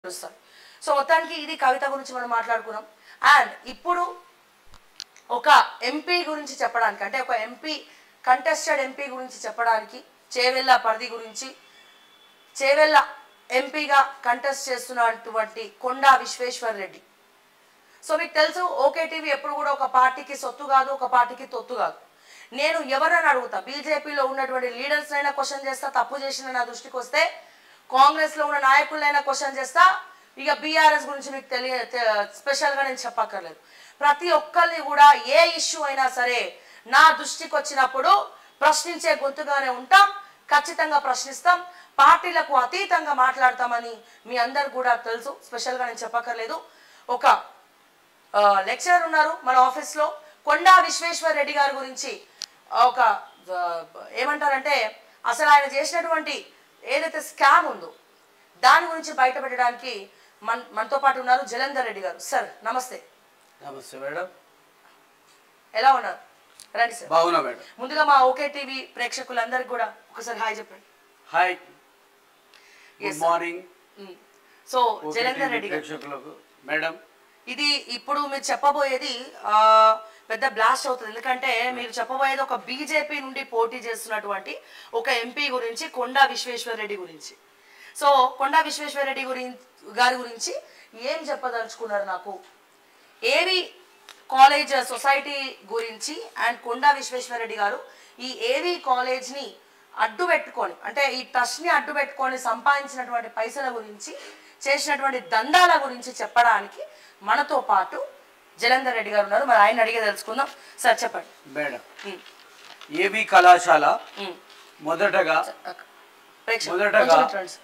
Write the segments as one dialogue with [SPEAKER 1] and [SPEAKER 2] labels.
[SPEAKER 1] తెలుస్తుంది సో మొత్తానికి ఇది కవిత గురించి మనం మాట్లాడుకున్నాం అండ్ ఇప్పుడు ఒక ఎంపీ గురించి చెప్పడానికి అంటే ఒక ఎంపీ కంటెస్టెడ్ ఎంపీ గురించి చెప్పడానికి చేవెళ్ళ పరిధి గురించి చేవెళ్ళ ఎంపీగా కంటెస్ట్ చేస్తున్నటువంటి కొండా విశ్వేశ్వర్ రెడ్డి సో మీకు తెలుసు ఓకే టీవీ ఎప్పుడు కూడా ఒక పార్టీకి సొత్తు కాదు ఒక పార్టీకి తొత్తు కాదు నేను ఎవరని అడుగుతా బీజేపీలో ఉన్నటువంటి లీడర్స్ అయినా క్వశ్చన్ చేస్తా తప్పు చేసిన నా దృష్టికి వస్తే కాంగ్రెస్ లో ఉన్న నాయకులైనా క్వశ్చన్ చేస్తా ఇక బీఆర్ఎస్ గురించి మీకు తెలియ తె- స్పెషల్ గా నేను చెప్పక్కర్లేదు ప్రతి ఒక్కరిని కూడా ఏ ఇష్యూ అయినా సరే నా దృష్టికి వచ్చినప్పుడు ప్రశ్నించే గొంతుగానే ఉంటాం ఖచ్చితంగా ప్రశ్నిస్తాం పార్టీలకు అతీతంగా మాట్లాడతామని మీ అందరు కూడా తెలుసు స్పెషల్ గా నేను చెప్పక్కర్లేదు ఒక లెక్చరర్ ఉన్నారు మన ఆఫీస్లో కొండా విశ్వేశ్వర్ రెడ్డి గారి గురించి ఒక ఆ, ఏమంటారంటే అసలు ఆయన చేసినటువంటి ఏదైతే స్కామ్ ఉందో దాని గురించి బయటపెట్టడానికి మన మనతో పాటు ఉన్నారు జలంధర్ రెడ్డి గారు సార్ నమస్తే
[SPEAKER 2] నమస్తే మేడం
[SPEAKER 1] ఎలా ఉన్నారు రండి సార్
[SPEAKER 2] బాగున్నా మేడం
[SPEAKER 1] ముందుగా మా ఓకే టీవీ ప్రేక్షకులందరికీ కూడా ఒకసారి హాయ్ చెప్పండి
[SPEAKER 2] hi
[SPEAKER 1] Yes,
[SPEAKER 2] good
[SPEAKER 1] sir.
[SPEAKER 2] Morning
[SPEAKER 1] um. So Jalandhar Reddy garu
[SPEAKER 2] ప్రేక్షకులకు మేడం
[SPEAKER 1] ఇది ఇప్పుడు మీరు చెప్పబోయేది ఆ, పెద్ద బ్లాస్ట్ అవుతుంది ఎందుకంటే మీరు చెప్పబోయేది ఒక బీజేపీ నుండి పోటీ చేస్తున్నటువంటి ఒక ఎంపీ గురించి కొండా విశ్వేశ్వర రెడ్డి గురించి సో కొండా విశ్వేశ్వర రెడ్డి గురించి గారి గురించి ఏం చెప్పదలుచుకున్నారు నాకు ఏవి కాలేజ్ సొసైటీ గురించి అండ్ కొండా విశ్వేశ్వర రెడ్డి గారు ఈ ఏవి కాలేజ్ని అడ్డు పెట్టుకొని అంటే ఈ ట్రస్ట్ని అడ్డు పెట్టుకొని సంపాదించినటువంటి పైసల గురించి చేసినటువంటి దందాల గురించి చెప్పడానికి మనతో పాటు జలంధర్ రెడ్డి గారు ఉన్నారు మరి ఆయన అడిగే తెలుసుకుందాం సార్ చెప్పండి
[SPEAKER 2] మేడం
[SPEAKER 1] ఉమ్,
[SPEAKER 2] ఏబీ కళాశాల
[SPEAKER 1] ఉమ్.
[SPEAKER 2] మొదటగా
[SPEAKER 1] అక్క. ప్రేక్షకులు,
[SPEAKER 2] మొదటగా-
[SPEAKER 1] కొంచెం ఇటు రండి సార్.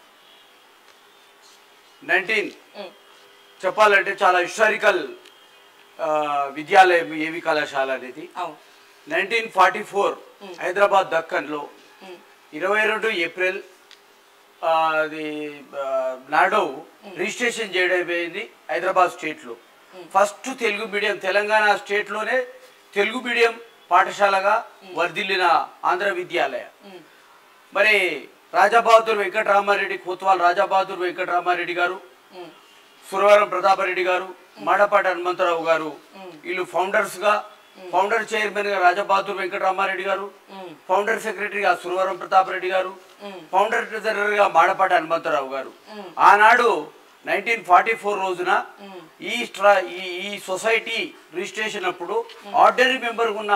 [SPEAKER 2] నైన్టీన్
[SPEAKER 1] ఉమ్,
[SPEAKER 2] చెప్పాలంటే చాలా హిస్టారికల్ విద్యాలయం ఏబీ కళాశాల అనేది
[SPEAKER 1] అవును
[SPEAKER 2] నైన్టీన్ ఫార్టీ ఫోర్ హైదరాబాద్ దక్కన్లో
[SPEAKER 1] ఉమ్,
[SPEAKER 2] ఇరవై రెండు ఏప్రిల్ ఆ, అది ఆ, నాడు రిజిస్ట్రేషన్ చేయడం అయింది హైదరాబాద్ స్టేట్లో ఫస్ట్ తెలుగు మీడియం తెలంగాణ స్టేట్లోనే తెలుగు మీడియం పాఠశాలగా వర్ధిల్లిన ఆంధ్ర విద్యాలయ
[SPEAKER 1] ఉమ్,
[SPEAKER 2] మరి రాజాబహదూర్ వెంకటరామారెడ్డి కోత్వాల్ రాజాబహదూర్ వెంకటరామారెడ్డి గారు
[SPEAKER 1] ఉమ్,
[SPEAKER 2] సురవరం ప్రతాపరెడ్డి గారు మాడపాటి హనుమంతరావు గారు వీళ్ళు ఫౌండర్స్ గా ఫౌండర్ చైర్మన్ గా రాజబహదూర్ వెంకటరామారెడ్డి గారు
[SPEAKER 1] ఉమ్,
[SPEAKER 2] ఫౌండర్ సెక్రటరీగా సురవరం ప్రతాపరెడ్డి గారు
[SPEAKER 1] ఉమ్,
[SPEAKER 2] ఫౌండర్ ట్రెజరర్ గా మాడపాటి హనుమంతరావు గారు ఆనాడు నైన్టీన్ ఫార్టీ ఫోర్ రోజున ఈ స్ట్రా- ఈ ఈ సొసైటీ రిజిస్ట్రేషన్ అప్పుడు ఆర్డినరీ మెంబర్ ఉన్న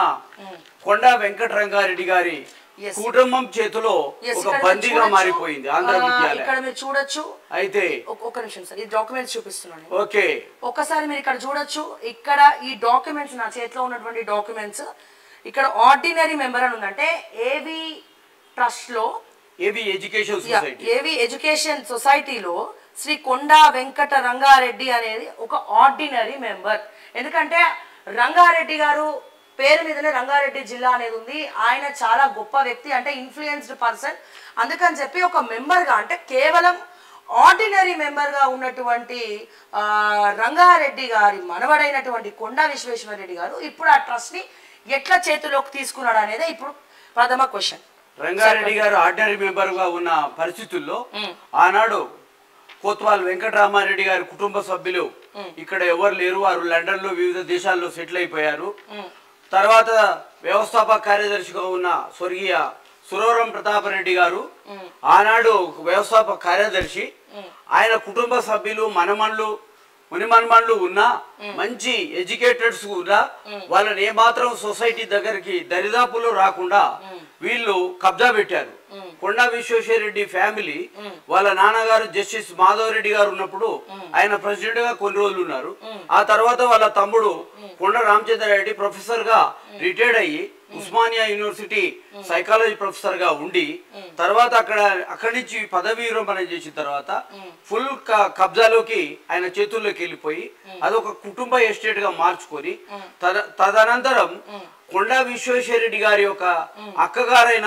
[SPEAKER 2] కొండా వెంకటరంగారెడ్డి గారి
[SPEAKER 1] Yes.
[SPEAKER 2] కుటుంబం చేతిలో
[SPEAKER 1] Yes,
[SPEAKER 2] ఒక
[SPEAKER 1] ఇక్కడ మీరు
[SPEAKER 2] బందీగా
[SPEAKER 1] చూడొచ్చు.
[SPEAKER 2] మారిపోయింది ఆంధ్ర
[SPEAKER 1] ఆ,
[SPEAKER 2] విద్యాలయం
[SPEAKER 1] ఇక్కడ మీరు చూడొచ్చు
[SPEAKER 2] అయితే
[SPEAKER 1] ఒక- ఒక నిమిషం సార్ ఈ డాక్యుమెంట్స్ చూపిస్తున్నాను నేను.
[SPEAKER 2] ఓకే
[SPEAKER 1] ఒక్కసారి మీరు ఇక్కడ చూడొచ్చు ఇక్కడ ఈ డాక్యుమెంట్స్ నా చేతిలో ఉన్నటువంటి డాక్యుమెంట్స్ ఇక్కడ ఆర్డినరీ మెంబర్ అని ఉందంటే ఏవి ట్రస్ట్ లో
[SPEAKER 2] AB education society
[SPEAKER 1] AV education సొసైటీలో శ్రీ కొండా వెంకట రంగారెడ్డి అనేది ఒక ఆర్డినరీ మెంబర్ ఎందుకంటే రంగారెడ్డి గారు పేరు మీదనే రంగారెడ్డి జిల్లా అనేది ఉంది ఆయన చాలా గొప్ప వ్యక్తి అంటే ఇన్ఫ్లుయెన్స్డ్ పర్సన్ అందుకని చెప్పి ఒక మెంబర్గా అంటే కేవలం ఆర్డినరీ మెంబర్గా ఉన్నటువంటి ఆ, రంగారెడ్డి గారి మనవడైనటువంటి కొండా విశ్వేశ్వర రెడ్డి గారు ఇప్పుడు ఆ ట్రస్ట్ని ఎట్లా చేతిలోకి తీసుకున్నాడు అనేది ఇప్పుడు ప్రథమ క్వశ్చన్
[SPEAKER 2] రంగారెడ్డి గారు ఆర్డినరీ మెంబర్ గా ఉన్న పరిస్థితుల్లో ఆనాడు కోత్వాల్ వెంకటరామారెడ్డి గారి కుటుంబ సభ్యులు ఇక్కడ ఎవరు లేరు వారు లండన్ లో వివిధ దేశాల్లో సెటిల్ అయిపోయారు తర్వాత వ్యవస్థాపక కార్యదర్శిగా ఉన్న స్వర్గీయ సురవరం ప్రతాపరెడ్డి గారు ఆనాడు వ్యవస్థాపక కార్యదర్శి ఆయన కుటుంబ సభ్యులు మనమన్లు మునిమన్మన్లు ఉన్నా మంచి ఎడ్యుకేటెడ్స్ ఉన్నా వాళ్ళని ఏమాత్రం సొసైటీ దగ్గరికి దరిదాపులో రాకుండా వీళ్ళు కబ్జా పెట్టారు కొండా విశ్వేశ్వరరెడ్డి ఫ్యామిలీ వాళ్ళ నాన్నగారు జస్టిస్ మాధవ్ రెడ్డి గారు ఉన్నప్పుడు ఆయన ప్రెసిడెంట్ గా కొన్ని రోజులు ఉన్నారు ఆ తర్వాత వాళ్ళ తమ్ముడు కొండ రామచంద్రారెడ్డి ప్రొఫెసర్ గా రిటైర్డ్ అయ్యి ఉస్మానియా యూనివర్సిటీ సైకాలజీ ప్రొఫెసర్ గా ఉండి తర్వాత అక్కడ అక్కడి నుంచి పదవీ విరమణ చేసిన తర్వాత ఫుల్ కబ్జాలోకి ఆయన చేతుల్లోకి వెళ్ళిపోయి అదొక కుటుంబ ఎస్టేట్ గా మార్చుకొని తద- తదనంతరం కొండా విశ్వేశ్వరరెడ్డి గారి యొక్క అక్కగారైన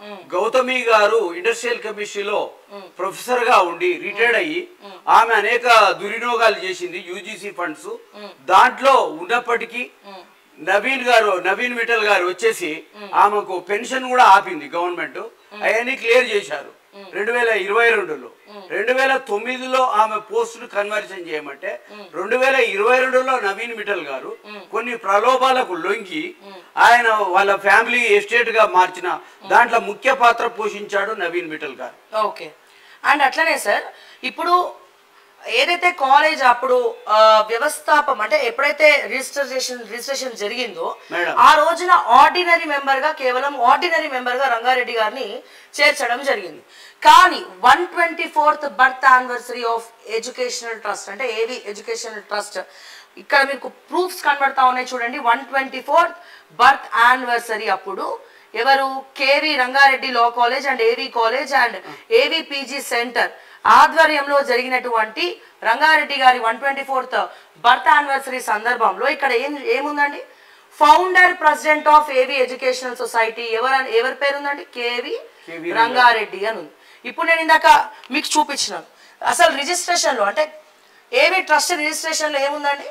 [SPEAKER 2] గౌతమి గారు ఇండస్ట్రియల్ కెమిస్ట్రీలో ప్రొఫెసర్ గా ఉండి రిటైర్డ్ అయ్యి ఆమె అనేక దుర్వినియోగాలు చేసింది యూజీసీ ఫండ్స్ దాంట్లో ఉన్నప్పటికీ నవీన్ గారు నవీన్ మిఠల్ గారు వచ్చేసి ఆమెకు పెన్షన్ కూడా ఆపింది గవర్నమెంట్ అవన్నీ క్లియర్ చేశారు రెండు వేల ఇరవై రెండులో రెండు వేల తొమ్మిదిలో ఆమె పోస్టును కన్వర్షన్ చేయమంటే రెండు వేల ఇరవై రెండులో నవీన్ మిఠల్ గారు కొన్ని ప్రలోభాలకు లొంగి ఆయన వాళ్ళ ఫ్యామిలీ ఎస్టేట్ గా మార్చిన దాంట్లో ముఖ్య పాత్ర పోషించాడు నవీన్ మిఠల్ గారు
[SPEAKER 1] ఓకే అండ్ అట్లనే సార్ ఇప్పుడు ఏదైతే కాలేజ్ అప్పుడు ఆ, వ్యవస్థాపం అంటే ఎప్పుడైతే రిజిస్ట్రేషన్ రిజిస్ట్రేషన్ జరిగిందో
[SPEAKER 2] మేడం.
[SPEAKER 1] ఆ రోజున ఆర్డినరీ మెంబర్ గా కేవలం ఆర్డినరీ మెంబర్ గా రంగారెడ్డి గారిని చేర్చడం జరిగింది కానీ one twenty fourth birth anniversary of educational trust అంటే ఏవి ఎడ్యుకేషనల్ ట్రస్ట్ ఇక్కడ మీకు ప్రూఫ్స్ కనబడతా ఉన్నాయి చూడండి one twenty fourth birth anniversary అప్పుడు ఎవరు KV Rangareddy law college and AV college and AV PG centre ఆధ్వర్యంలో జరిగినటువంటి రంగారెడ్డి గారి one twenty fourth birth anniversary సందర్భంలో ఇక్కడ ఏం ఏముందండి founder president of AV educational society ఎవరు ఎవరి పేరు ఉందండి కేవి
[SPEAKER 2] కేవి
[SPEAKER 1] రంగారెడ్డి అని ఉంది ఇప్పుడు నేను ఇందాక మీకు చూపించినాను అసలు రిజిస్ట్రేషన్లో అంటే ఏవి ట్రస్ట్ రిజిస్ట్రేషన్లో ఏముందండి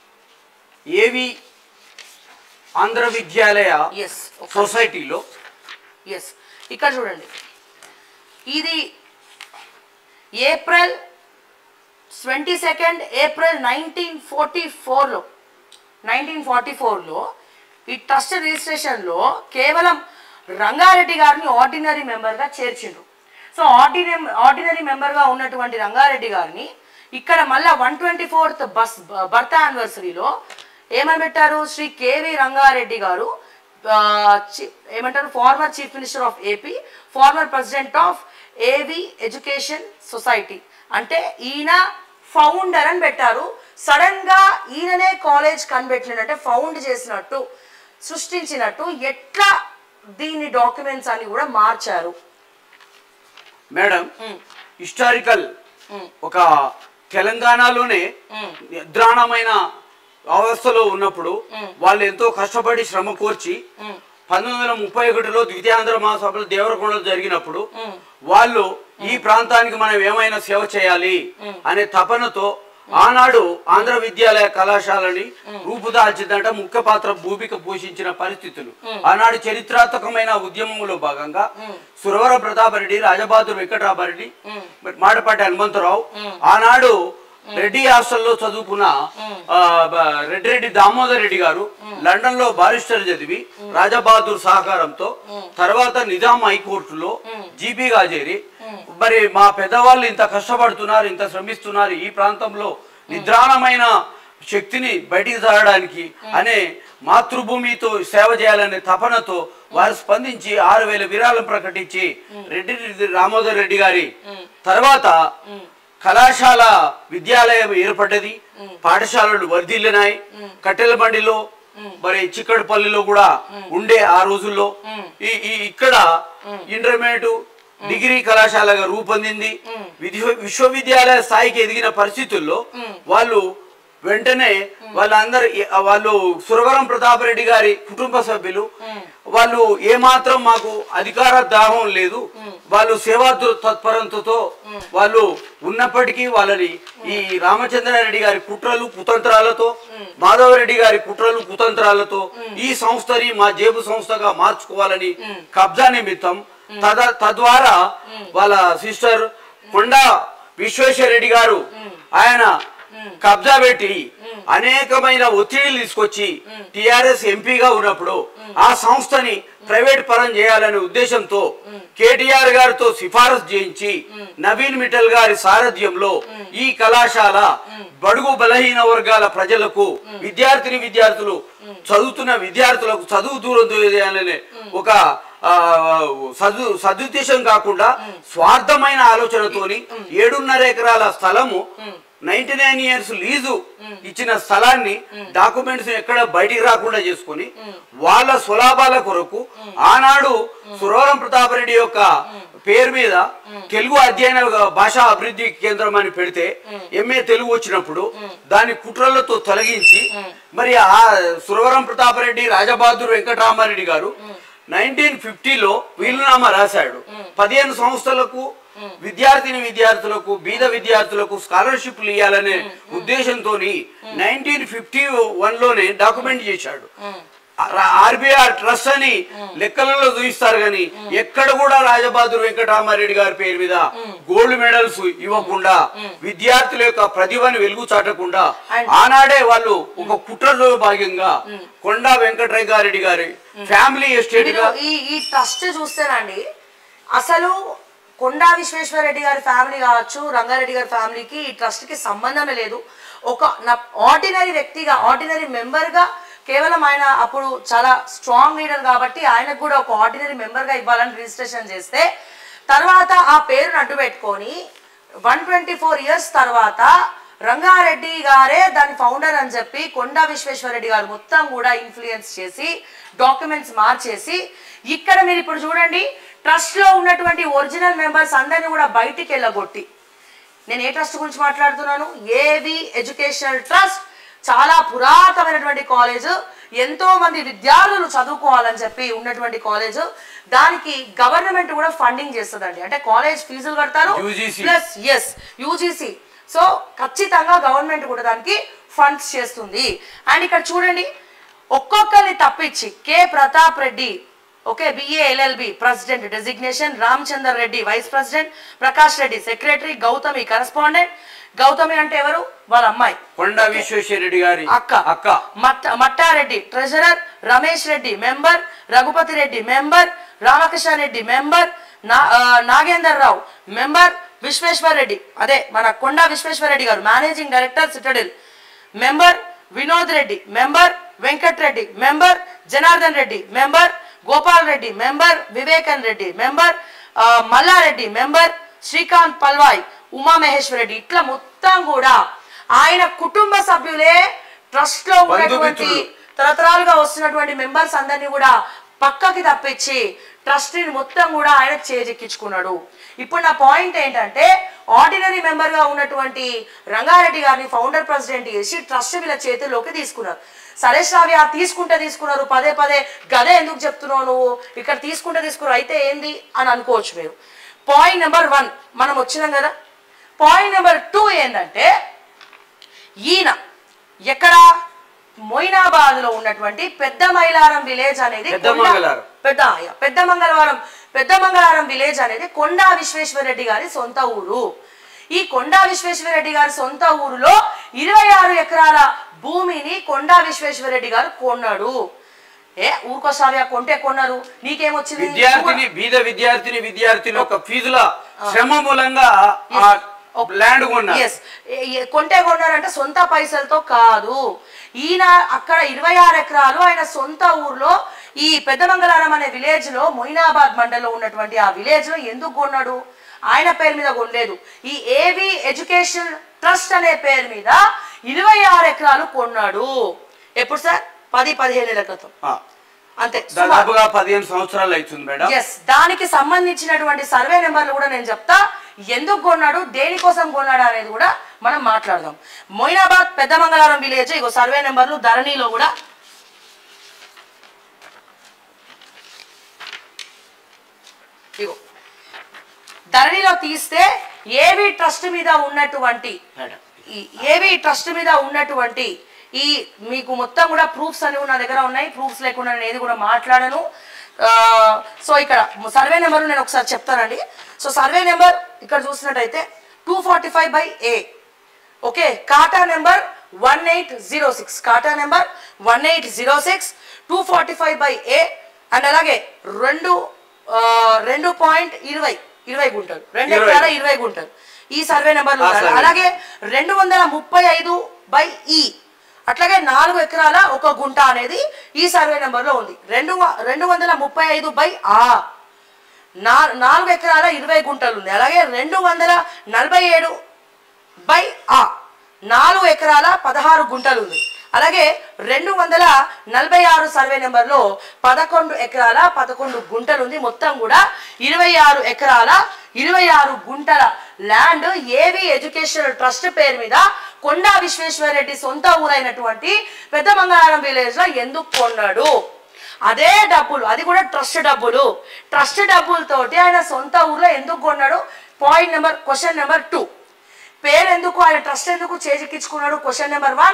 [SPEAKER 2] ఏవి ఆంధ్ర విద్యాలయ
[SPEAKER 1] ఎస్
[SPEAKER 2] సొసైటీలో
[SPEAKER 1] ఎస్ ఇక్కడ చూడండి ఇది April twenty second April nineteen forty ఫోర్లో నైన్టీన్ ఫార్టీ ఫోర్లో ఈ ట్రస్ట్ రిజిస్ట్రేషన్లో కేవలం రంగారెడ్డి గారిని ఆర్డినరీ మెంబర్గా చేర్చిండ్రు సో ఆర్డినరీ ఆర్డినరీ మెంబర్గా ఉన్నటువంటి రంగారెడ్డి గారిని ఇక్కడ మళ్ళా వన్ ట్వంటీ ఫోర్త్ బస్ బర్త్ యానివర్సరీలో ఏమని పెట్టారు శ్రీ కేవి రంగారెడ్డి గారు ఆ, చి- ఏమంటారు former chief minister of AP former president of AV education society అంటే ఈయన ఫౌండర్ అని పెట్టారు సడన్ గా ఈయననే కాలేజ్ కనిపెట్టినట్టు అంటే ఫౌండ్ చేసినట్టు సృష్టించినట్టు ఎట్లా దీని డాక్యుమెంట్స్ అని కూడా మార్చారు
[SPEAKER 2] మేడం హిస్టారికల్ ఒక తెలంగాణలోనే నిద్రాణమైన అవస్థలో ఉన్నప్పుడు వాళ్ళు ఎంతో కష్టపడి శ్రమ కోర్చి పంతొమ్మిది వందల ముప్పై ఒకటిలో ద్వితీయాంధ్ర మహాసభలు దేవరకొండలో జరిగినప్పుడు వాళ్ళు ఈ ప్రాంతానికి మనం ఏమైనా సేవ చేయాలి అనే తపనతో ఆనాడు ఆంధ్ర విద్యాలయ కళాశాలని రూపుదాల్చిందంట ముఖ్య పాత్ర భూమిక పోషించిన పరిస్థితులు ఆనాడు చరిత్రాత్మకమైన ఉద్యమంలో భాగంగా సురవర ప్రతాపరెడ్డి రాజబహాదూర్ వెంకటరామారెడ్డి మాడపాటి హనుమంతరావు ఆనాడు రెడ్డి హాస్టల్లో చదువుకున్న ఆ, బ- రెడ్డిరెడ్డి దామోదర్ రెడ్డి గారు లండన్ లో బారిస్టర్ చదివి రాజబహాదూర్ సహకారంతో తర్వాత నిజాం హైకోర్టులో జీపీగా చేరి మరి మా పెద్దవాళ్ళు ఇంత కష్టపడుతున్నారు ఇంత శ్రమిస్తున్నారు ఈ ప్రాంతంలో నిద్రాణమైన శక్తిని బయటికి తాగడానికి అనే మాతృభూమితో సేవ చేయాలనే తపనతో వారు స్పందించి ఆరు వేల విరాళం ప్రకటించి రెడ్డి రామోదర్ రెడ్డి గారి తర్వాత కళాశాల విద్యాలయం ఏర్పడ్డది పాఠశాలలు వర్ధిల్లినాయి కట్టెల బండిలో మరి చిక్కడపల్లిలో కూడా ఉండే ఆ రోజుల్లో ఈ ఈ ఇక్కడ ఇంటర్మీడియట్ డిగ్రీ కళాశాలగా రూపొందింది విశ్వ- విశ్వవిద్యాలయ స్థాయికి ఎదిగిన పరిస్థితుల్లో వాళ్ళు వెంటనే వాళ్ళందరూ ఏ- వాళ్ళు సురవరం ప్రతాపరెడ్డి గారి కుటుంబ సభ్యులు వాళ్ళు ఏమాత్రం మాకు అధికార దాహం లేదు వాళ్ళు సేవా దు- తత్పరతతో వాళ్ళు ఉన్నప్పటికీ వాళ్ళని ఈ రామచంద్రారెడ్డి గారి కుట్రలు కుతంత్రాలతో మాధవరెడ్డి గారి కుట్రలు కుతంత్రాలతో ఈ సంస్థని మా జేబు సంస్థగా మార్చుకోవాలని కబ్జా నిమిత్తం తద తద్వారా వాళ్ళ సిస్టర్ కొండా విశ్వేశ్వరరెడ్డి గారు ఆయన కబ్జా పెట్టి అనేకమైన ఒత్తిడిలు తీసుకొచ్చి టిఆర్ఎస్ ఎంపీగా ఉన్నప్పుడు ఆ సంస్థని ప్రైవేట్ పరం చేయాలనే ఉద్దేశంతో కేటీఆర్ గారితో సిఫారసు చేయించి నవీన్ మిఠల్ గారి సారథ్యంలో ఈ కళాశాల బడుగు బలహీన వర్గాల ప్రజలకు విద్యార్థిని విద్యార్థులు చదువుతున్న విద్యార్థులకు చదువు దూరం చేయాలనే ఒక ఆ, సదు సదుద్దేశం కాకుండా స్వార్థమైన ఆలోచనతోని ఏడున్నర ఎకరాల స్థలము నైన్టీ నైన్ ఇయర్స్ లీజు ఇచ్చిన స్థలాన్ని డాక్యుమెంట్స్ ఎక్కడ బయటికి రాకుండా చేసుకొని వాళ్ళ సులాభాల కొరకు ఆనాడు సురవరం ప్రతాపరెడ్డి యొక్క పేరు మీద తెలుగు అధ్యయన భాషా అభివృద్ధి కేంద్రం అని పెడితే ఎంఏ తెలుగు వచ్చినప్పుడు దాని కుట్రలతో తొలగించి మరి ఆ సురవరం ప్రతాపరెడ్డి రాజబహాదూర్ వెంకటరామారెడ్డి గారు నైన్టీన్ ఫిఫ్టీలో వీలునామా రాశాడు పదిహేను సంస్థలకు విద్యార్థిని విద్యార్థులకు బీద విద్యార్థులకు స్కాలర్షిప్లు ఇవ్వాలనే ఉద్దేశంతో నైన్టీన్ ఫిఫ్టీ వన్ లోనే డాక్యుమెంట్ చేశాడు ఆర్బీఆర్ ట్రస్ట్ అని లెక్కలలో చూపిస్తారు కానీ ఎక్కడ కూడా రాజబహదూర్ వెంకటరామారెడ్డి గారి పేరు మీద గోల్డ్ మెడల్స్ ఇవ్వకుండా విద్యార్థుల యొక్క ప్రతిభను వెలుగు చాటకుండా
[SPEAKER 1] And-
[SPEAKER 2] ఆనాడే వాళ్ళు ఒక కుట్రలో భాగంగా కొండా వెంకటరెడ్డి గారి ఫ్యామిలీ ఎస్టేట్
[SPEAKER 1] మీరు
[SPEAKER 2] గా
[SPEAKER 1] ఈ ఈ ట్రస్ట్ చూస్తేనండి అసలు కొండా విశ్వేశ్వరరెడ్డి గారి ఫ్యామిలీ కావచ్చు రంగారెడ్డి గారి ఫ్యామిలీకి ఈ ట్రస్ట్ కి సంబంధమే లేదు ఒక ఆర్డినరీ వ్యక్తిగా ఆర్డినరీ మెంబర్ గా కేవలం ఆయన అప్పుడు చాలా స్ట్రాంగ్ లీడర్ కాబట్టి ఆయనకు కూడా ఒక ఆర్డినరీ మెంబర్ గా ఇవ్వాలని రిజిస్ట్రేషన్ చేస్తే తర్వాత ఆ పేరును అడ్డు పెట్టుకొని వన్ ట్వంటీ ఫోర్ ఇయర్స్ తర్వాత రంగారెడ్డి గారే దాని ఫౌండర్ అని చెప్పి కొండా విశ్వేశ్వరరెడ్డి గారు మొత్తం కూడా ఇన్ఫ్లుయెన్స్ చేసి డాక్యుమెంట్స్ మార్చేసి ఇక్కడ మీరు ఇప్పుడు చూడండి ట్రస్ట్ లో ఉన్నటువంటి ఒరిజినల్ మెంబర్స్ అందరిని కూడా బయటికి వెళ్ళగొట్టి నేను ఏ ట్రస్ట్ గురించి మాట్లాడుతున్నాను ఏవి ఎడ్యుకేషనల్ ట్రస్ట్ చాలా పురాతనమైనటువంటి కాలేజ్ ఎంతో మంది విద్యార్థులు చదువుకోవాలని చెప్పి ఉన్నటువంటి కాలేజ్ దానికి గవర్నమెంట్ కూడా ఫండింగ్ చేస్తుందండి అంటే కాలేజ్ ఫీజులు కడతారు
[SPEAKER 2] UGC.
[SPEAKER 1] Plus yes UGC so ఖచ్చితంగా గవర్నమెంట్ కూడా దానికి ఫండ్స్ చేస్తుంది అండ్ ఇక్కడ చూడండి ఒక్కొక్కరిని తప్పించి K Pratap Reddy okay BA LLB president designation Ramachandar Reddy vice president Prakash Reddy secretary Gautami correspondent Gautami అంటే ఎవరు వాళ్ళ అమ్మాయి
[SPEAKER 2] కొండా విశ్వేశ్వరరెడ్డి గారి
[SPEAKER 1] అక్క
[SPEAKER 2] అక్క
[SPEAKER 1] మట్ట Mattareddy treasurer Ramesh Reddy member Raghupathi Reddy member Ramakrishna Reddy member నా ఆ, నాగేందర్ రావు మెంబర్ విశ్వేశ్వర్ రెడ్డి అదే మన కొండా విశ్వేశ్వర రెడ్డి గారు managing director Citadel member Vinod Reddy member Venkat Reddy member Janardhan Reddy member Gopal Reddy member Vivekan Reddy member ఆ, మల్లారెడ్డి మెంబర్ శ్రీకాంత్ పల్వాయ్ ఉమా మహేశ్వర్ రెడ్డి ఇట్లా మొత్తం కూడా ఆయన కుటుంబ సభ్యులే ట్రస్ట్ లో ఉన్నటువంటి
[SPEAKER 2] బంధుమిత్రులు.
[SPEAKER 1] తరతరాలుగా వస్తున్నటువంటి మెంబర్స్ అందరినీ కూడా పక్కకి తప్పించి ట్రస్ట్ ని మొత్తం కూడా ఆయన చేజెక్కించుకున్నాడు ఇప్పుడు నా పాయింట్ ఏంటంటే ఆర్డినరీ మెంబర్ గా ఉన్నటువంటి రంగారెడ్డి గారిని ఫౌండర్ ప్రెసిడెంట్ చేసి ట్రస్ట్ వీళ్ళ చేతుల్లోకి తీసుకున్నారు సరే శ్రావ్య తీసుకుంటే తీసుకున్నారు పదే పదే గదే ఎందుకు చెప్తున్నావు నువ్వు ఇక్కడ తీసుకుంటే తీసుకున్నారు అయితే ఏంది అని అనుకోవచ్చు మీరు పాయింట్ నెంబర్ వన్ మనం వచ్చినాం కదా పాయింట్ నెంబర్ టూ ఏంటంటే ఈయన ఎక్కడ మొయినాబాద్ లో ఉన్నటువంటి పెద్ద మైలారం విలేజ్ అనేది
[SPEAKER 2] పెద్ద
[SPEAKER 1] కొండ-
[SPEAKER 2] మంగళవారం.
[SPEAKER 1] పెద్ద యా, పెద్ద మంగళవారం పెద్ద మంగళవారం విలేజ్ అనేది కొండా విశ్వేశ్వరరెడ్డి గారి సొంత ఊరు ఈ కొండా విశ్వేశ్వరరెడ్డి గారి సొంత ఊరులో ఇరవై ఆరు ఎకరాల భూమిని కొండా విశ్వేశ్వరరెడ్డి గారు కొన్నాడు ఏ ఊరుకోసారి కొంటే కొన్నారు నీకేమొచ్చింది
[SPEAKER 2] విద్యార్థిని బీద విద్యార్థిని విద్యార్థిని యొక్క ఫీజుల శ్రమ మూలంగా ఆ ల్యాండ్ కొన్నారు
[SPEAKER 1] ఎస్ కొంటే కొన్నారంటే సొంత పైసలతో కాదు ఈయన అక్కడ ఇరవై ఆరు ఎకరాలు ఆయన సొంత ఊర్లో ఈ పెద్దమంగళారం అనే విలేజ్ లో మొయినాబాద్ మండలంలో ఉన్నటువంటి ఆ విలేజ్ లో ఎందుకు కొన్నాడు ఆయన పేరు మీద కొనలేదు ఈ ఏవి ఎడ్యుకేషన్ ట్రస్ట్ అనే పేరు మీద ఇరవై ఆరు ఎకరాలు కొన్నాడు ఎప్పుడు సార్ పది పదిహేను ఏళ్ల క్రితం
[SPEAKER 2] ఆ,
[SPEAKER 1] అంతే సుమారు.
[SPEAKER 2] దాదాపుగా పదిహేను సంవత్సరాలు అవుతుంది మేడం
[SPEAKER 1] ఎస్ దానికి సంబంధించినటువంటి సర్వే నెంబర్లు కూడా నేను చెప్తా ఎందుకు కొన్నాడు దేనికోసం కొన్నాడు అనేది కూడా మనం మాట్లాడదాం మొయినాబాద్ పెద్దమంగళారం విలేజ్ ఇగో సర్వే నెంబర్లు ధరణిలో కూడా ఇగో ధరణిలో తీస్తే ఏవి ట్రస్ట్ మీద ఉన్నటువంటి
[SPEAKER 2] మేడం
[SPEAKER 1] ఈ ఏవి ట్రస్ట్ మీద ఉన్నటువంటి ఈ మీకు మొత్తం కూడా ప్రూఫ్స్ అనేవి నా దగ్గర ఉన్నాయి ప్రూఫ్స్ లేకుండా నేను ఏది కూడా మాట్లాడను ఆ, సో ఇక్కడ సర్వే నెంబర్ నేను ఒకసారి చెప్తానండి సో సర్వే నెంబర్ ఇక్కడ చూసినట్టయితే two forty five by A okay కాటా number one eight zero six కాటా number one eight zero six two forty five by A and అలాగే రెండు ఆ, రెండు పాయింట్ ఇరవై ఇరవై గుంటలు రెండు
[SPEAKER 2] ఇరవై.
[SPEAKER 1] ఎకరాల ఇరవై గుంటలు ఈ సర్వే నెంబర్
[SPEAKER 2] ఆ సర్వే.
[SPEAKER 1] అలాగే రెండు వందల ముప్పై ఐదు బై ఈ అట్లాగే నాలుగు ఎకరాల ఒక గుంట అనేది ఈ సర్వే నెంబర్ లో ఉంది రెండు వ- రెండు వందల ముప్పై ఐదు బై ఆ నా నాలుగు ఎకరాల ఇరవై గుంటలు ఉంది అలాగే రెండు వందల నలభై ఏడు బై ఆ నాలుగు ఎకరాల పదహారు గుంటలు ఉంది అలాగే రెండు వందల నలభై ఆరు సర్వే నెంబర్లో పదకొండు ఎకరాల పదకొండు గుంటలు ఉంది మొత్తం కూడా ఇరవై ఆరు ఎకరాల ఇరవై ఆరు గుంటల ల్యాండ్ ఏవి ఎడ్యుకేషనల్ ట్రస్ట్ పేరు మీద కొండా విశ్వేశ్వరరెడ్డి సొంత ఊరైనటువంటి పెద్ద మంగళారం విలేజ్ లో ఎందుకు కొన్నాడు అదే డబ్బులు అది కూడా ట్రస్ట్ డబ్బులు ట్రస్ట్ డబ్బులతోటి ఆయన సొంత ఊర్లో ఎందుకు కొన్నాడు point number question number two పేరు ఎందుకు ఆయన ట్రస్ట్ ఎందుకు చేజిక్కించుకున్నాడు క్వశ్చన్ నెంబర్ వన్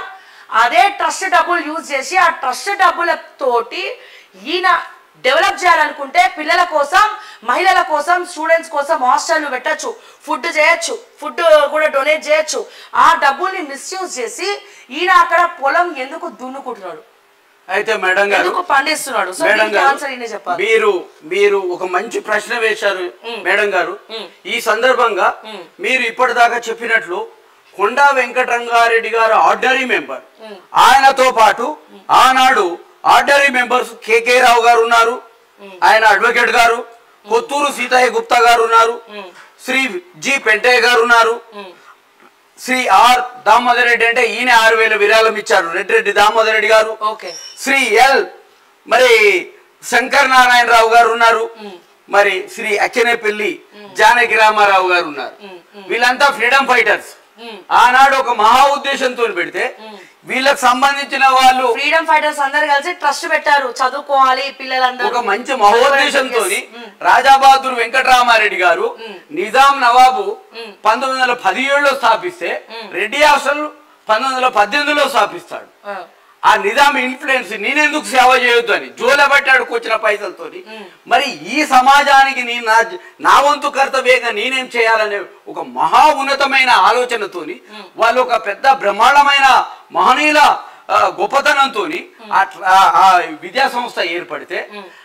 [SPEAKER 1] అదే ట్రస్ట్ డబ్బులు యూజ్ చేసి ఆ ట్రస్ట్ డబ్బులతోటి ఈయన డెవలప్ చేయాలనుకుంటే పిల్లల కోసం మహిళల కోసం స్టూడెంట్స్ కోసం హాస్టల్ పెట్టచ్చు ఫుడ్ చేయొచ్చు ఫుడ్ కూడా డొనేట్ చేయొచ్చు ఆ డబ్బుల్ని మిస్యూజ్ చేసి ఈయన అక్కడ పొలం ఎందుకు దున్నుకుంటున్నాడు
[SPEAKER 2] అయితే మేడం గారు
[SPEAKER 1] ఎందుకు పండిస్తున్నాడు సో
[SPEAKER 2] మేడం
[SPEAKER 1] దీనికి ఆన్సర్ ఈయన
[SPEAKER 2] గారు
[SPEAKER 1] చెప్పాలి
[SPEAKER 2] మీరు మీరు ఒక మంచి ప్రశ్న వేశారు మేడం గారు ఈ సందర్భంగా మీరు ఇప్పటిదాకా చెప్పినట్లు కొండా వెంకటరంగారెడ్డి గారు ఆర్డినరీ మెంబర్ ఆయనతో పాటు ఆనాడు ఆర్డినరీ మెంబర్స్ కేకే రావు గారు ఉన్నారు ఆయన అడ్వకేట్ గారు కొత్తూరు సీతయ్య గుప్తా గారు ఉన్నారు శ్రీ జి పెంటయ్య గారు ఉన్నారు శ్రీ ఆర్ దామోదర్ రెడ్డి అంటే ఈయన ఆరు వేల విరాళం ఇచ్చారు రెడ్డి రెడ్డి దామోదర్ రెడ్డి గారు
[SPEAKER 1] ఓకే
[SPEAKER 2] శ్రీ ఎల్ మరి శంకర్ నారాయణరావు గారు ఉన్నారు మరి శ్రీ అక్కినేపల్లి జానకి రామారావు గారు ఉన్నారు వీళ్ళంతా ఫ్రీడమ్ ఫైటర్స్ ఆనాడు ఒక మహా ఉద్దేశంతో పెడితే వీళ్ళకి సంబంధించిన వాళ్ళు
[SPEAKER 1] ఫ్రీడమ్ ఫైటర్స్ అందరు కలిసి ట్రస్ట్ పెట్టారు చదువుకోవాలి పిల్లలందరూ
[SPEAKER 2] ఒక మంచి మహోద్దేశంతో
[SPEAKER 1] Yes.
[SPEAKER 2] రాజాబహదూర్ వెంకటరామారెడ్డి గారు నిజాం నవాబు పంతొమ్మిది వందల పదిహేడులో స్థాపిస్తే రెడ్డి హాస్టల్ పంతొమ్మిది వందల పద్దెనిమిదిలో స్థాపిస్తాడు
[SPEAKER 1] ఆ,
[SPEAKER 2] ఆ నిజాం ఇన్ఫ్లుయెన్స్ నేనెందుకు సేవ చేయొద్దు అని జోలబట్టాడుకు వచ్చిన పైసలతోని మరి ఈ సమాజానికి నేను నా నా వంతు కర్తవ్యంగా నేనేం చేయాలనే ఒక మహా ఉన్నతమైన ఆలోచనతోని వాళ్ళు ఒక పెద్ద బ్రహ్మాండమైన మహనీయుల ఆ, గొప్పతనంతోని ఆ ట్ర- ఆ- ఆ విద్యా సంస్థ ఏర్పడితే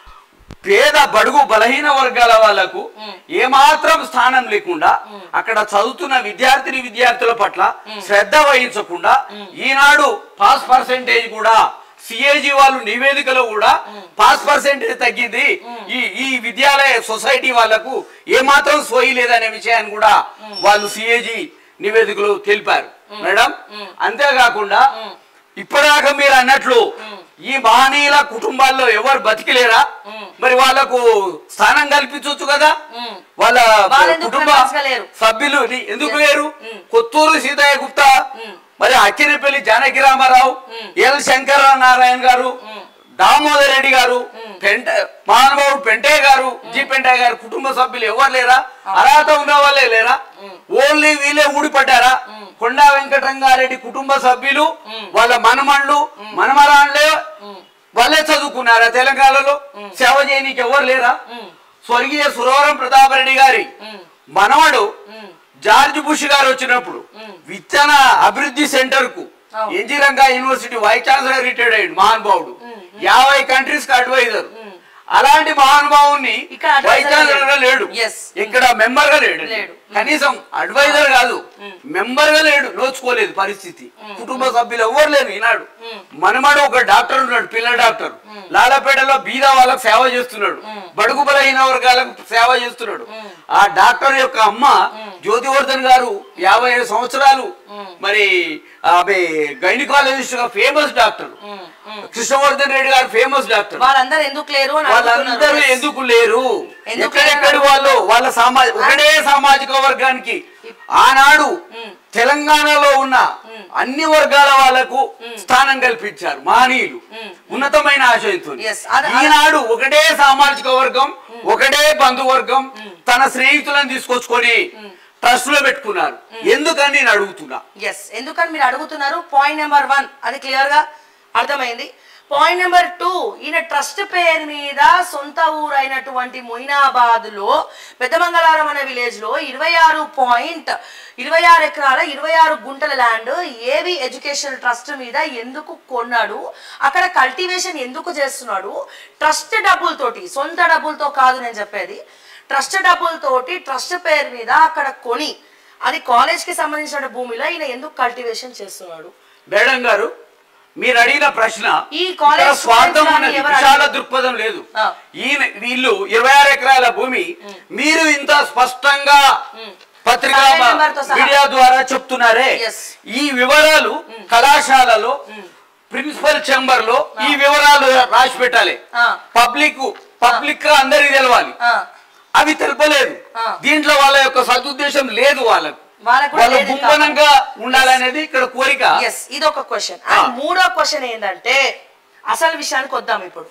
[SPEAKER 2] పేద బడుగు బలహీన వర్గాల వాళ్ళకు ఏమాత్రం స్థానం లేకుండా అక్కడ చదువుతున్న విద్యార్థిని విద్యార్థుల పట్ల శ్రద్ధ వహించకుండా ఈనాడు పాస్ పర్సెంటేజ్ కూడా సిఏజీ వాళ్ళు నివేదికలో కూడా పాస్ పర్సెంటేజ్ తగ్గింది ఈ ఈ విద్యాలయ సొసైటీ వాళ్ళకు ఏమాత్రం సోయి లేదనే విషయాన్ని కూడా వాళ్ళు సిఏజీ నివేదికలో తెలిపారు మేడం అంతేకాకుండా ఇప్పటిదాకా మీరు అన్నట్లు ఈ మహనీయుల కుటుంబాల్లో ఎవరు బతికిలేరా మరి వాళ్ళకు స్థానం కల్పించవచ్చు కదా వాళ్ళ
[SPEAKER 1] వాళ్ళు ఎందుకు
[SPEAKER 2] కుటుంబ
[SPEAKER 1] members గా లేరు?
[SPEAKER 2] సభ్యులు ని- ఎందుకు లేరు కొత్తూరు సీతయ్య గుప్తా మరి అక్కినేపల్లి జానకి రామారావు ఎల్ శంకర నారాయణ గారు దామోదర్ రెడ్డి గారు పెంట మహానుభావుడు పెంటయ్య గారు జి పెంటయ్య గారు కుటుంబ సభ్యులు ఎవరు లేరా అర్హత ఉన్న వాళ్ళే లేరా ఓన్లీ వీళ్ళే ఊడిపడ్డారా కొండా వెంకటరంగారెడ్డి కుటుంబ సభ్యులు వాళ్ళ మనమళ్ళు మనమరాళ్ళే వాళ్ళే చదువుకున్నారా తెలంగాణలో సేవ చేయనీకి ఎవరు లేరా స్వర్గీయ సురవరం ప్రతాపరెడ్డి గారి మనవడు జార్జ్ బుష్ గారు వచ్చినప్పుడు విత్తన అభివృద్ధి సెంటర్ కు NG Ranga university vice chancellor retired అయ్యాడు మహానుభావుడు యాభై కంట్రీస్ కి అడ్వైజర్ అలాంటి మహానుభావుని
[SPEAKER 1] ఇక్కడ advisor
[SPEAKER 2] వైస్ ఛాన్సలర్ గా లేడు
[SPEAKER 1] Yes.
[SPEAKER 2] ఇక్కడ మెంబర్ గా లేడు
[SPEAKER 1] లేడు.
[SPEAKER 2] కనీసం అడ్వైజర్ కాదు మెంబర్ గా లేడు నోచుకోలేదు పరిస్థితి కుటుంబ సభ్యులు ఎవరు లేరు ఈనాడు మనమడు ఒక డాక్టర్ ఉన్నాడు పిల్ల డాక్టర్ లాలపేటలో బీద వాళ్ళకు సేవ చేస్తున్నాడు బడుగు బలహీన వర్గాలకు సేవ చేస్తున్నాడు ఆ డాక్టర్ యొక్క అమ్మ జ్యోతివర్ధన్ గారు యాభై ఐదు సంవత్సరాలు మరి ఆమె గైనకాలజిస్ట్ గా ఫేమస్ డాక్టర్ కృష్ణవర్ధన్ రెడ్డి గారు ఫేమస్ డాక్టర్
[SPEAKER 1] వాళ్ళందరూ ఎందుకు లేరు అని
[SPEAKER 2] వాళ్ళందరూ
[SPEAKER 1] అడుగుతున్నారు.
[SPEAKER 2] ఎందుకు లేరు
[SPEAKER 1] ఎందుకు
[SPEAKER 2] ఎక్కడెక్కడి
[SPEAKER 1] లేరు?
[SPEAKER 2] వాళ్ళు వాళ్ళ సామాజ ఒకటే సామాజిక వర్గానికి ఆనాడు తెలంగాణలో ఉన్న అన్ని వర్గాల వాళ్ళకు స్థానం కల్పించారు మహనీయులు ఉన్నతమైన ఆశయంతో
[SPEAKER 1] Yes, అది- అది-
[SPEAKER 2] ఈనాడు ఒకటే సామాజిక వర్గం ఒకటే బంధువర్గం తన స్నేహితులను తీసుకొచ్చుకొని ట్రస్ట్ లో పెట్టుకున్నారు ఎందుకని నేను అడుగుతున్నా
[SPEAKER 1] ఎస్ ఎందుకని మీరు అడుగుతున్నారు పాయింట్ నెంబర్ వన్ అది క్లియర్ గా అర్థమైంది పాయింట్ నెంబర్ టూ ఈయన ట్రస్ట్ పేరు మీద సొంత ఊరు అయినటువంటి మొయినాబాద్ లో పెద్దమంగళారం అనే విలేజ్ లో ఇరవై ఆరు పాయింట్ ఇరవై ఆరు ఎకరాల ఇరవై ఆరు గుంటల ల్యాండ్ ఏవి ఎడ్యుకేషన్ ట్రస్ట్ మీద ఎందుకు కొన్నాడు అక్కడ కల్టివేషన్ ఎందుకు చేస్తున్నాడు ట్రస్ట్ డబ్బులతోటి సొంత డబ్బులతో కాదు నేను చెప్పేది ట్రస్ట్ డబ్బులతోటి ట్రస్ట్ పేరు మీద అక్కడ కొని అది కాలేజ్ కి సంబంధించిన భూమిలో ఈయన ఎందుకు కల్టివేషన్ చేస్తున్నాడు
[SPEAKER 2] మేడం గారు మీరు అడిగిన ప్రశ్న
[SPEAKER 1] ఈ కాలేజ్
[SPEAKER 2] ఇక్కడ స్వార్థం
[SPEAKER 1] స్టూడెంట్స్
[SPEAKER 2] ఉన్నది
[SPEAKER 1] కానీ ఎవరు
[SPEAKER 2] విశాల
[SPEAKER 1] అడిగారు?
[SPEAKER 2] దృక్పథం లేదు
[SPEAKER 1] ఆ.
[SPEAKER 2] ఈయన వీళ్ళు ఇరవై ఆరు ఎకరాల భూమి మీరు ఇంత స్పష్టంగా పత్రికా
[SPEAKER 1] సర్వే నెంబర్తో సహా.
[SPEAKER 2] మీడియా ద్వారా చెప్తున్నారే
[SPEAKER 1] Yes.
[SPEAKER 2] ఈ వివరాలు కళాశాలలో ప్రిన్సిపల్ చేంబర్ లో ఈ వివరాలు రాసి పెట్టాలి
[SPEAKER 1] ఆ.
[SPEAKER 2] పబ్లిక్ పబ్లిక్ గా అందరికి తెలవాలి
[SPEAKER 1] ఆ,
[SPEAKER 2] అవి తెలపలేదు
[SPEAKER 1] ఆ.
[SPEAKER 2] దీంట్లో వాళ్ళ యొక్క సదుద్దేశం లేదు వాళ్ళకు
[SPEAKER 1] వాళ్ళకు కూడా
[SPEAKER 2] వాళ్ళ
[SPEAKER 1] లేదు ఇంకా.
[SPEAKER 2] గుంపనంగా ఉండాలనేది ఇక్కడ కోరిక
[SPEAKER 1] ఎస్ ఇది ఒక క్వశ్చన్ అండ్ మూడో క్వశ్చన్ ఏంటంటే అసలు విషయానికి వద్దాం ఇప్పుడు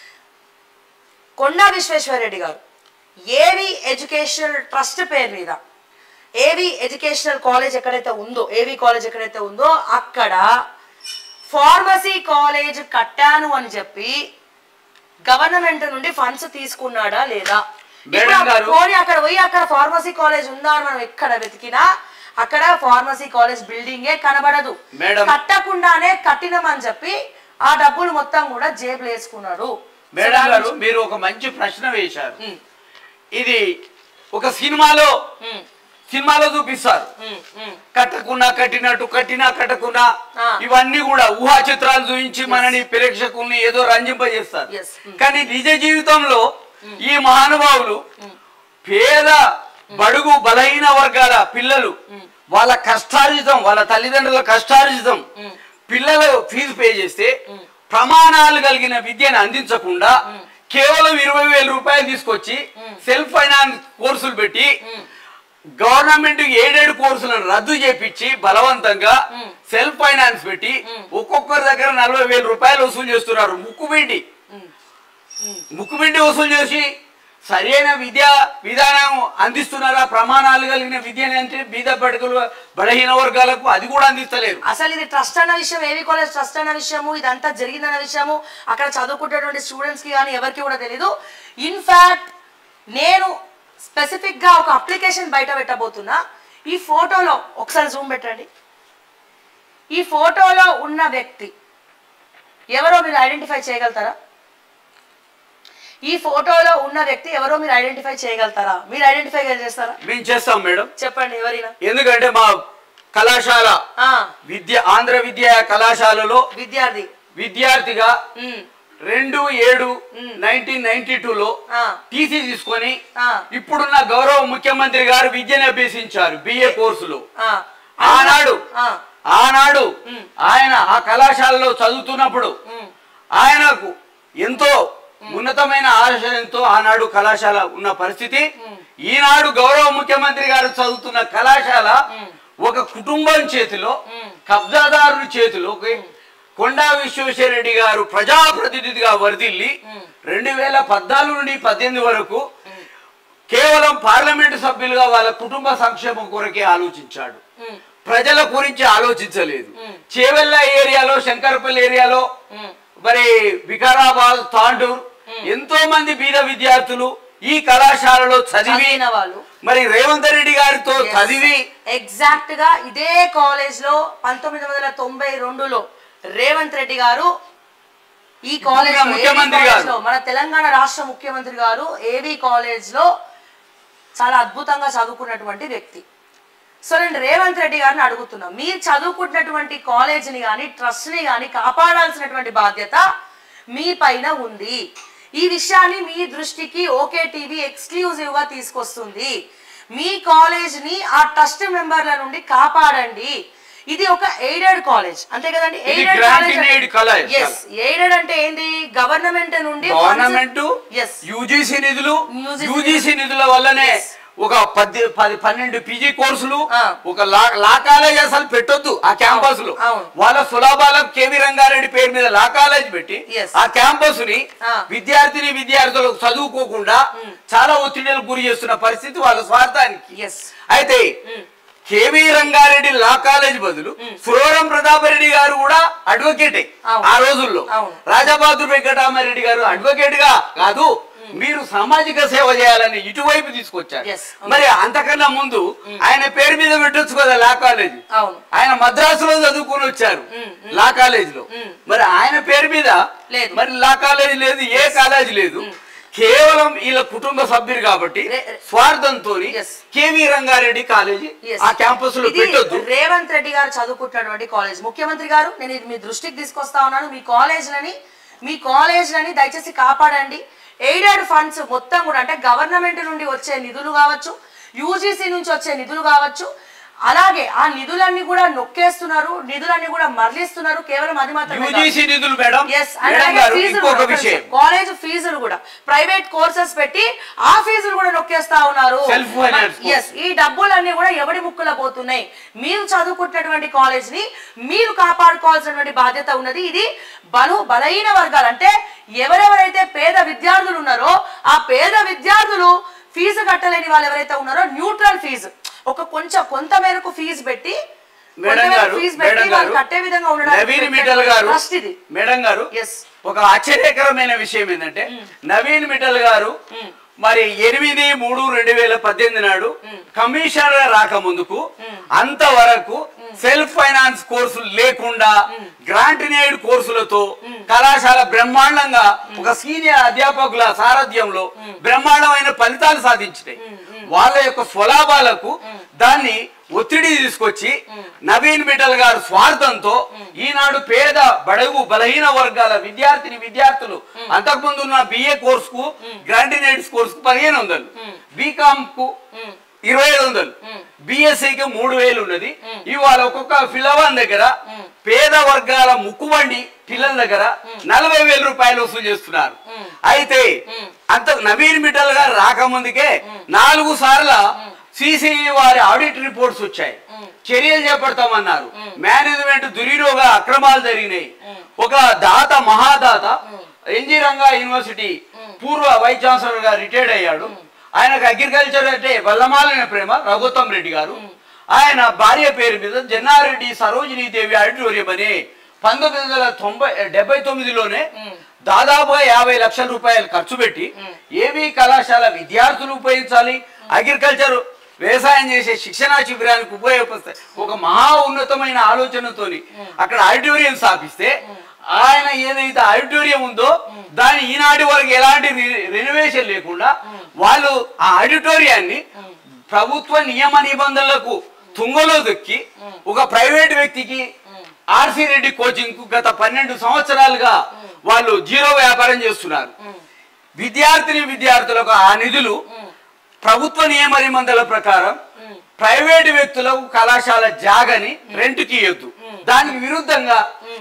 [SPEAKER 1] కొండా విశ్వేశ్వరరెడ్డి గారు ఏవి ఎడ్యుకేషనల్ ట్రస్ట్ పేరు మీద ఏవి ఎడ్యుకేషనల్ కాలేజ్ ఎక్కడైతే ఉందో ఏవి కాలేజ్ ఎక్కడైతే ఉందో అక్కడ ఫార్మసీ కాలేజ్ కట్టాను అని చెప్పి గవర్నమెంట్ నుండి ఫండ్స్ తీసుకున్నాడా లేదా
[SPEAKER 2] మేడం
[SPEAKER 1] ఇప్పుడు
[SPEAKER 2] గారు-
[SPEAKER 1] పోనీ అక్కడ పోయి అక్కడ ఫార్మసీ కాలేజ్ ఉందా అని మనం ఎక్కడ వెతికినా అక్కడ ఫార్మసీ కాలేజ్ బిల్డింగే కనబడదు
[SPEAKER 2] మేడం.
[SPEAKER 1] కట్టకుండానే కట్టినమని చెప్పి ఆ డబ్బులు మొత్తం కూడా జేబులు వేసుకున్నాడు
[SPEAKER 2] మేడం గారు మీరు ఒక మంచి ప్రశ్న వేశారు ఇది ఒక సినిమాలో సినిమాలో చూపిస్తారు కట్టకున్నా కట్టినట్టు కట్టినా కట్టకున్నా
[SPEAKER 1] ఆ.
[SPEAKER 2] ఇవన్నీ కూడా ఊహా చిత్రాలు చూపించి మనని ప్రేక్షకుల్ని ఏదో రంజింపజేస్తారు
[SPEAKER 1] Yes. Mm.
[SPEAKER 2] కానీ నిజ జీవితంలో ఈ మహానుభావులు పేద బడుగు బలహీన వర్గాల పిల్లలు వాళ్ళ కష్టార్జితం వాళ్ళ తల్లిదండ్రుల కష్టార్జితం పిల్లలు ఫీజు పే చేస్తే ప్రమాణాలు కలిగిన విద్యను అందించకుండా కేవలం ఇరవై వేల రూపాయలు తీసుకొచ్చి సెల్ఫ్ ఫైనాన్స్ కోర్సులు పెట్టి గవర్నమెంట్ ఏడేడు కోర్సులను రద్దు చేపించి బలవంతంగా సెల్ఫ్ ఫైనాన్స్ పెట్టి ఒక్కొక్కరి దగ్గర నలభై వేల రూపాయలు వసూలు చేస్తున్నారు ముక్కుబిండి ముక్కుబిండి వసూలు చేసి సరైన విద్యా విధానం అందిస్తున్నారా ప్రమాణాలు కలిగిన విద్యని అంటే బీద బడుగులు బలహీన వర్గాలకు అది కూడా అందిస్తలేరు
[SPEAKER 1] అసలు ఇది ట్రస్ట్ అన్న విషయం ఏవి కాలేజ్ ట్రస్ట్ అన్న విషయము ఇదంతా జరిగిందన్న విషయము అక్కడ చదువుకుంటున్నటువంటి స్టూడెంట్స్ కి కానీ ఎవరికి కూడా తెలియదు ఇన్ఫాక్ట్ నేను స్పెసిఫిక్ గా ఒక అప్లికేషన్ బయట పెట్టబోతున్నా ఈ ఫోటోలో ఒకసారి జూమ్ పెట్టండి ఈ ఫోటోలో ఉన్న వ్యక్తి ఎవరో మీరు ఐడెంటిఫై చేయగలుగుతారా ఈ ఫోటోలో ఉన్న వ్యక్తి ఎవరో మీరు ఐడెంటిఫై చేయగలుగుతారా మీరు ఐడెంటిఫై చేస్తారా
[SPEAKER 2] మేము చేస్తాం మేడం
[SPEAKER 1] చెప్పండి ఎవరైనా
[SPEAKER 2] ఎందుకంటే మా కళాశాల
[SPEAKER 1] ఆ,
[SPEAKER 2] విద్య ఆంధ్ర విద్యా కళాశాలలో
[SPEAKER 1] విద్యార్థి
[SPEAKER 2] విద్యార్థిగా
[SPEAKER 1] ఉమ్,
[SPEAKER 2] రెండు ఏడు నైన్టీన్ నైన్టీ టూలో
[SPEAKER 1] ఆ,
[SPEAKER 2] టీసీ తీసుకొని
[SPEAKER 1] ఆ.
[SPEAKER 2] ఇప్పుడున్న గౌరవ ముఖ్యమంత్రి గారు విద్యను అభ్యసించారు బిఏ కోర్సులో
[SPEAKER 1] ఆ.
[SPEAKER 2] ఆనాడు
[SPEAKER 1] ఆ,
[SPEAKER 2] ఆనాడు ఆయన ఆ కళాశాలలో చదువుతున్నప్పుడు
[SPEAKER 1] ఉమ్,
[SPEAKER 2] ఆయనకు ఎంతో ఉన్నతమైన ఆశయంతో ఆనాడు కళాశాల ఉన్న పరిస్థితి ఈనాడు గౌరవ ముఖ్యమంత్రి గారు చదువుతున్న కళాశాల ఒక కుటుంబం చేతిలో కబ్జాదారుల చేతిలోకి కొండా విశ్వేశ్వరరెడ్డి గారు ప్రజాప్రతినిధిగా వరదిల్లి రెండు వేల పద్నాలుగు నుండి పద్దెనిమిది వరకు కేవలం పార్లమెంటు సభ్యులుగా వాళ్ళ కుటుంబ సంక్షేమం కొరకే ఆలోచించాడు
[SPEAKER 1] ఉమ్,
[SPEAKER 2] ప్రజల గురించి ఆలోచించలేదు చేవెళ్ళ ఏరియాలో శంకరపల్లి ఏరియాలో మరి వికారాబాద్ తాండూర్ ఎంతో మంది బీద విద్యార్థులు ఈ కళాశాలలో చదివి
[SPEAKER 1] చదివిన వాళ్ళు
[SPEAKER 2] మరి రేవంత్ రెడ్డి గారితో చదివి
[SPEAKER 1] ఎగ్జాక్ట్ గా ఇదే కాలేజ్ లో పంతొమ్మిది వందల తొంభై రెండులో రేవంత్ రెడ్డి గారు ఈ కాలేజ్ లో,
[SPEAKER 2] ముఖ్యమంత్రి
[SPEAKER 1] AV
[SPEAKER 2] గారు.
[SPEAKER 1] కాలేజ్ లో, మన తెలంగాణ రాష్ట్ర ముఖ్యమంత్రి గారు ఏవి కాలేజ్ లో చాలా అద్భుతంగా చదువుకున్నటువంటి వ్యక్తి సో నేను రేవంత్ రెడ్డి గారిని అడుగుతున్నా మీరు చదువుకుంటున్నటువంటి కాలేజీని కానీ ట్రస్ట్ని కానీ కాపాడాల్సినటువంటి బాధ్యత మీ పైన ఉంది ఈ విషయాన్ని మీ దృష్టికి ఓకే టీవీ ఎక్స్క్లూజివ్ గా తీసుకొస్తుంది మీ కాలేజ్ని ఆ ట్రస్ట్ మెంబర్ల నుండి కాపాడండి ఇది ఒక ఎయిడెడ్ కాలేజ్ అంతే కదండి
[SPEAKER 2] ఇది grant in aid college.
[SPEAKER 1] Yes aided అంటే ఏంది గవర్నమెంట్ నుండి
[SPEAKER 2] గవర్నమెంట్
[SPEAKER 1] ఎస్
[SPEAKER 2] యూజీసీ నిధులు
[SPEAKER 1] UGC
[SPEAKER 2] యూజీసీ నిధుల వల్లనే
[SPEAKER 1] Yes.
[SPEAKER 2] ఒక పది పది పన్నెండు పీజీ కోర్సులు
[SPEAKER 1] ఆ.
[SPEAKER 2] ఒక లా లా కాలేజ్ అసలు పెట్టొద్దు ఆ క్యాంపస్ లో
[SPEAKER 1] అవును.
[SPEAKER 2] వాళ్ళ సులభాలకు కేవి రంగారెడ్డి పేరు మీద లా కాలేజ్ పెట్టి
[SPEAKER 1] Yes.
[SPEAKER 2] ఆ క్యాంపస్ ని
[SPEAKER 1] ఆ.
[SPEAKER 2] విద్యార్థిని విద్యార్థులకు చదువుకోకుండా చాలా ఒత్తిడిలకు గురి చేస్తున్న పరిస్థితి వాళ్ళ స్వార్థానికి
[SPEAKER 1] ఎస్
[SPEAKER 2] అయితే కేవీ రంగారెడ్డి లా కాలేజ్ బదులు సురవరం ప్రతాపరెడ్డి గారు కూడా అడ్వకేటే
[SPEAKER 1] అవును.
[SPEAKER 2] ఆ రోజుల్లో
[SPEAKER 1] అవును.
[SPEAKER 2] రాజాబహదూర్ వెంకటరామారెడ్డి గారు అడ్వకేట్ గా కాదు మీరు సామాజిక సేవ చేయాలని ఇటువైపు తీసుకొచ్చారు
[SPEAKER 1] Yes.
[SPEAKER 2] మరి అంతకన్నా ముందు ఆయన పేరు మీద పెట్టొచ్చు కదా లా కాలేజ్
[SPEAKER 1] అవును
[SPEAKER 2] ఆయన మద్రాసులో చదువుకుని వచ్చారు లా కాలేజ్ లో మరి ఆయన పేరు మీద
[SPEAKER 1] లేదు.
[SPEAKER 2] మరి లా కాలేజ్ లేదు ఏ కాలేజ్ లేదు కేవలం వీళ్ళ కుటుంబ సభ్యులు కాబట్టి
[SPEAKER 1] రే- రే-
[SPEAKER 2] స్వార్థంతో
[SPEAKER 1] Yes.
[SPEAKER 2] KV Rangareddy college
[SPEAKER 1] Yes.
[SPEAKER 2] ఆ క్యాంపస్ లో
[SPEAKER 1] ఇది
[SPEAKER 2] పెట్టొద్దు
[SPEAKER 1] రేవంత్ రెడ్డి గారు చదువుకుంటున్నటువంటి కాలేజ్ ముఖ్యమంత్రి గారు నేను ఇది మీ దృష్టికి తీసుకొస్తా ఉన్నాను మీ కాలేజ్లని మీ కాలేజ్లని దయచేసి కాపాడండి ఎయిడెడ్ ఫండ్స్ మొత్తం కూడా అంటే గవర్నమెంట్ నుండి వచ్చే నిధులు కావచ్చు యూజీసీ నుంచి వచ్చే నిధులు కావచ్చు అలాగే ఆ నిధులన్నీ కూడా నొక్కేస్తున్నారు నిధులన్నీ కూడా మరలిస్తున్నారు కేవలం అది మాత్రమే కాదు.
[SPEAKER 2] యూజీసీ నిధులు మేడం
[SPEAKER 1] ఎస్ అండ్
[SPEAKER 2] మేడం
[SPEAKER 1] అలాగే
[SPEAKER 2] గారు
[SPEAKER 1] ఫీజులు
[SPEAKER 2] ఇంకొక
[SPEAKER 1] కూడా,
[SPEAKER 2] విషయం
[SPEAKER 1] కాలేజ్ ఫీజులు కూడా ప్రైవేట్ కోర్సెస్ పెట్టి ఆ ఫీజులు కూడా నొక్కేస్తా ఉన్నారు
[SPEAKER 2] Self finance course.
[SPEAKER 1] ఎస్ ఈ డబ్బులన్నీ కూడా ఎవడి ముక్కులో పోతున్నాయి మీరు చదువుకుంటున్నటువంటి కాలేజ్ ని మీరు కాపాడుకోవాల్సినటువంటి బాధ్యత ఉన్నది ఇది బలు బలహీన వర్గాలు అంటే ఎవరెవరైతే పేద విద్యార్థులు ఉన్నారో ఆ పేద విద్యార్థులు ఫీజు కట్టలేని వాళ్ళు ఎవరైతే ఉన్నారో న్యూట్రల్ ఫీజు ఒక కొంచెం కొంత మేరకు ఫీజు పెట్టి
[SPEAKER 2] మేడం
[SPEAKER 1] కొంతమంది
[SPEAKER 2] గారు
[SPEAKER 1] ఫీజు పెట్టి
[SPEAKER 2] మేడం
[SPEAKER 1] వాళ్ళు
[SPEAKER 2] గారు
[SPEAKER 1] కట్టే విధంగా ఉండడానికి
[SPEAKER 2] నవీన్
[SPEAKER 1] పెట్టే
[SPEAKER 2] మిట్టల్ గారు
[SPEAKER 1] ట్రస్ట్ ఇది
[SPEAKER 2] మేడం గారు
[SPEAKER 1] ఎస్
[SPEAKER 2] ఒక ఆశ్చర్యకరమైన విషయం ఏంటంటే నవీన్ మిట్టల్ గారు మరి ఎనిమిది మూడు రెండు వేల పద్దెనిమిది నాడు కమిషనర్ రాక ముందుకు అంతవరకు సెల్ఫ్ ఫైనాన్స్ కోర్సులు లేకుండా గ్రాంటినేడ్ కోర్సులతో కళాశాల బ్రహ్మాండంగా ఒక సీనియర్ అధ్యాపకుల సారథ్యంలో బ్రహ్మాండమైన ఫలితాలు సాధించినాయి వాళ్ళ యొక్క స్వలాభాలకు దాన్ని ఒత్తిడి తీసుకొచ్చి నవీన్ మిఠల్ గారు స్వార్థంతో ఈనాడు పేద బడుగు బలహీన వర్గాల విద్యార్థిని విద్యార్థులు అంతకుముందు ఉన్న బిఏ కోర్సుకు గ్రాంటినేట్స్ కోర్సుకు పదిహేను వందలు బీకామ్ కు ఇరవై ఐదు వందలు బిఎస్సికి మూడు వేలు ఉన్నది ఇవాళ ఒక్కొక్క పిల్లవాని దగ్గర పేద వర్గాల ముక్కుబండి పిల్లల దగ్గర నలభై వేల రూపాయలు వసూలు చేస్తున్నారు అయితే అంత నవీన్ మిఠల్ గారు రాకముందుకే నాలుగు సార్ల సిసి వారి ఆడిట్ రిపోర్ట్స్ వచ్చాయి చర్యలు చేపడతామన్నారు మేనేజ్మెంట్ దుర్వినియోగ అక్రమాలు జరిగినాయి ఒక దాత మహాదాత ఎన్జి రంగా యూనివర్సిటీ పూర్వ వైస్ ఛాన్సలర్ గా రిటైర్డ్ అయ్యాడు ఆయనకు అగ్రికల్చర్ అంటే వల్లమాలనే ప్రేమ రఘుత్తం రెడ్డి గారు ఆయన భార్య పేరు మీద జన్నారెడ్డి సరోజినీ దేవి ఆడిటోరియం అని పంతొమ్మిది వందల తొంభై డెబ్బై తొమ్మిదిలోనే దాదాపుగా యాభై లక్షల రూపాయలు ఖర్చు పెట్టి ఏవి కళాశాల విద్యార్థులు ఉపయోగించాలి అగ్రికల్చర్ వ్యవసాయం చేసే శిక్షణా శిబిరానికి ఉపయోగపడతాయి ఒక మహా ఉన్నతమైన ఆలోచనతోని అక్కడ ఆడిటోరియం స్థాపిస్తే ఆయన ఏదైతే ఆడిటోరియం ఉందో దాని ఈనాటి వరకు ఎలాంటి రెనోవేషన్ లేకుండా వాళ్ళు ఆ ఆడిటోరియాన్ని ప్రభుత్వ నియమ నిబంధనలకు తుంగలో దొక్కి ఒక ప్రైవేట్ వ్యక్తికి ఆర్సీ రెడ్డి కోచింగ్ కు గత పన్నెండు సంవత్సరాలుగా వాళ్ళు జీరో వ్యాపారం చేస్తున్నారు విద్యార్థిని విద్యార్థులకు ఆ నిధులు ప్రభుత్వ నియమ నిబంధనల ప్రకారం ప్రైవేట్ వ్యక్తులకు కళాశాల జాగని రెంట్కి ఇవ్వద్దు దానికి విరుద్ధంగా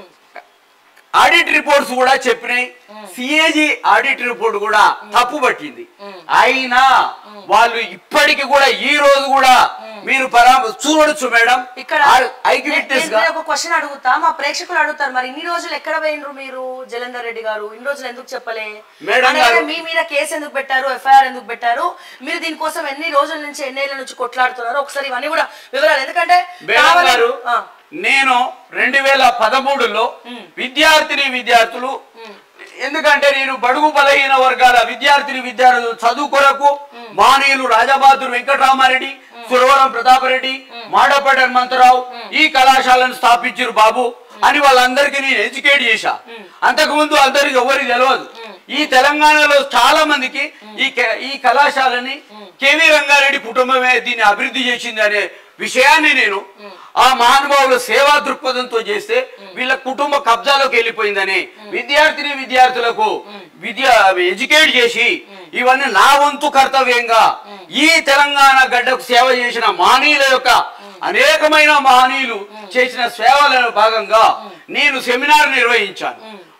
[SPEAKER 2] ఆడిట్ రిపోర్ట్స్ కూడా చెప్పినాయి సిఏజీ ఆడిట్ రిపోర్ట్ కూడా తప్పు పట్టింది అయినా వాళ్ళు ఇప్పటికి కూడా ఈ రోజు కూడా మీరు పరా చూడొచ్చు మేడం
[SPEAKER 1] ఇక్కడ
[SPEAKER 2] ఐకి
[SPEAKER 1] నే-
[SPEAKER 2] విట్నెస్
[SPEAKER 1] నేను
[SPEAKER 2] గా
[SPEAKER 1] ఒక క్వశ్చన్ అడుగుతా మా ప్రేక్షకులు అడుగుతారు మరి ఇన్ని రోజులు ఎక్కడ పోయినరు మీరు జలంధర్ రెడ్డి గారు ఇన్ని రోజులు ఎందుకు చెప్పలే
[SPEAKER 2] మేడం
[SPEAKER 1] అనగానే
[SPEAKER 2] గారు-
[SPEAKER 1] మీ మీద కేసు ఎందుకు పెట్టారు ఎఫ్ఐఆర్ ఎందుకు పెట్టారు మీరు దీనికోసం ఎన్ని రోజుల నుంచి ఎన్నేళ్ల నుంచి కొట్లాడుతున్నారు ఒకసారి ఇవన్నీ కూడా వివరాలు ఎందుకంటే
[SPEAKER 2] మేడం
[SPEAKER 1] కావాలని-
[SPEAKER 2] గారు
[SPEAKER 1] ఆ,
[SPEAKER 2] నేను రెండు వేల పదమూడులో విద్యార్థిని విద్యార్థులు ఎందుకంటే నేను బడుగు బలహీన వర్గాల విద్యార్థిని విద్యార్థులు చదువు కొరకు మానీయులు రాజబహాదూర్ వెంకటరామారెడ్డి సురవరం ప్రతాపరెడ్డి మాడపేట హనుమంతరావు ఈ కళాశాలను స్థాపించారు బాబు అని వాళ్ళందరికీ నేను ఎడ్యుకేట్ చేశా అంతకు ముందు అందరికి ఎవరికి తెలియదు ఈ తెలంగాణలో చాలా మందికి ఈ క- ఈ కళాశాలని కేవీ రంగారెడ్డి కుటుంబమే దీన్ని అభివృద్ధి చేసింది అనే విషయాన్ని నేను ఆ మహానుభావుల సేవా దృక్పథంతో చేస్తే వీళ్ళ కుటుంబ కబ్జాలోకి వెళ్ళిపోయిందని విద్యార్థిని విద్యార్థులకు విద్య ఎడ్యుకేట్ చేసి ఇవన్నీ నా వంతు కర్తవ్యంగా ఈ తెలంగాణ గడ్డకు సేవ చేసిన మహనీయుల యొక్క అనేకమైన మహనీయులు చేసిన సేవల భాగంగా నేను సెమినార్ నిర్వహించాను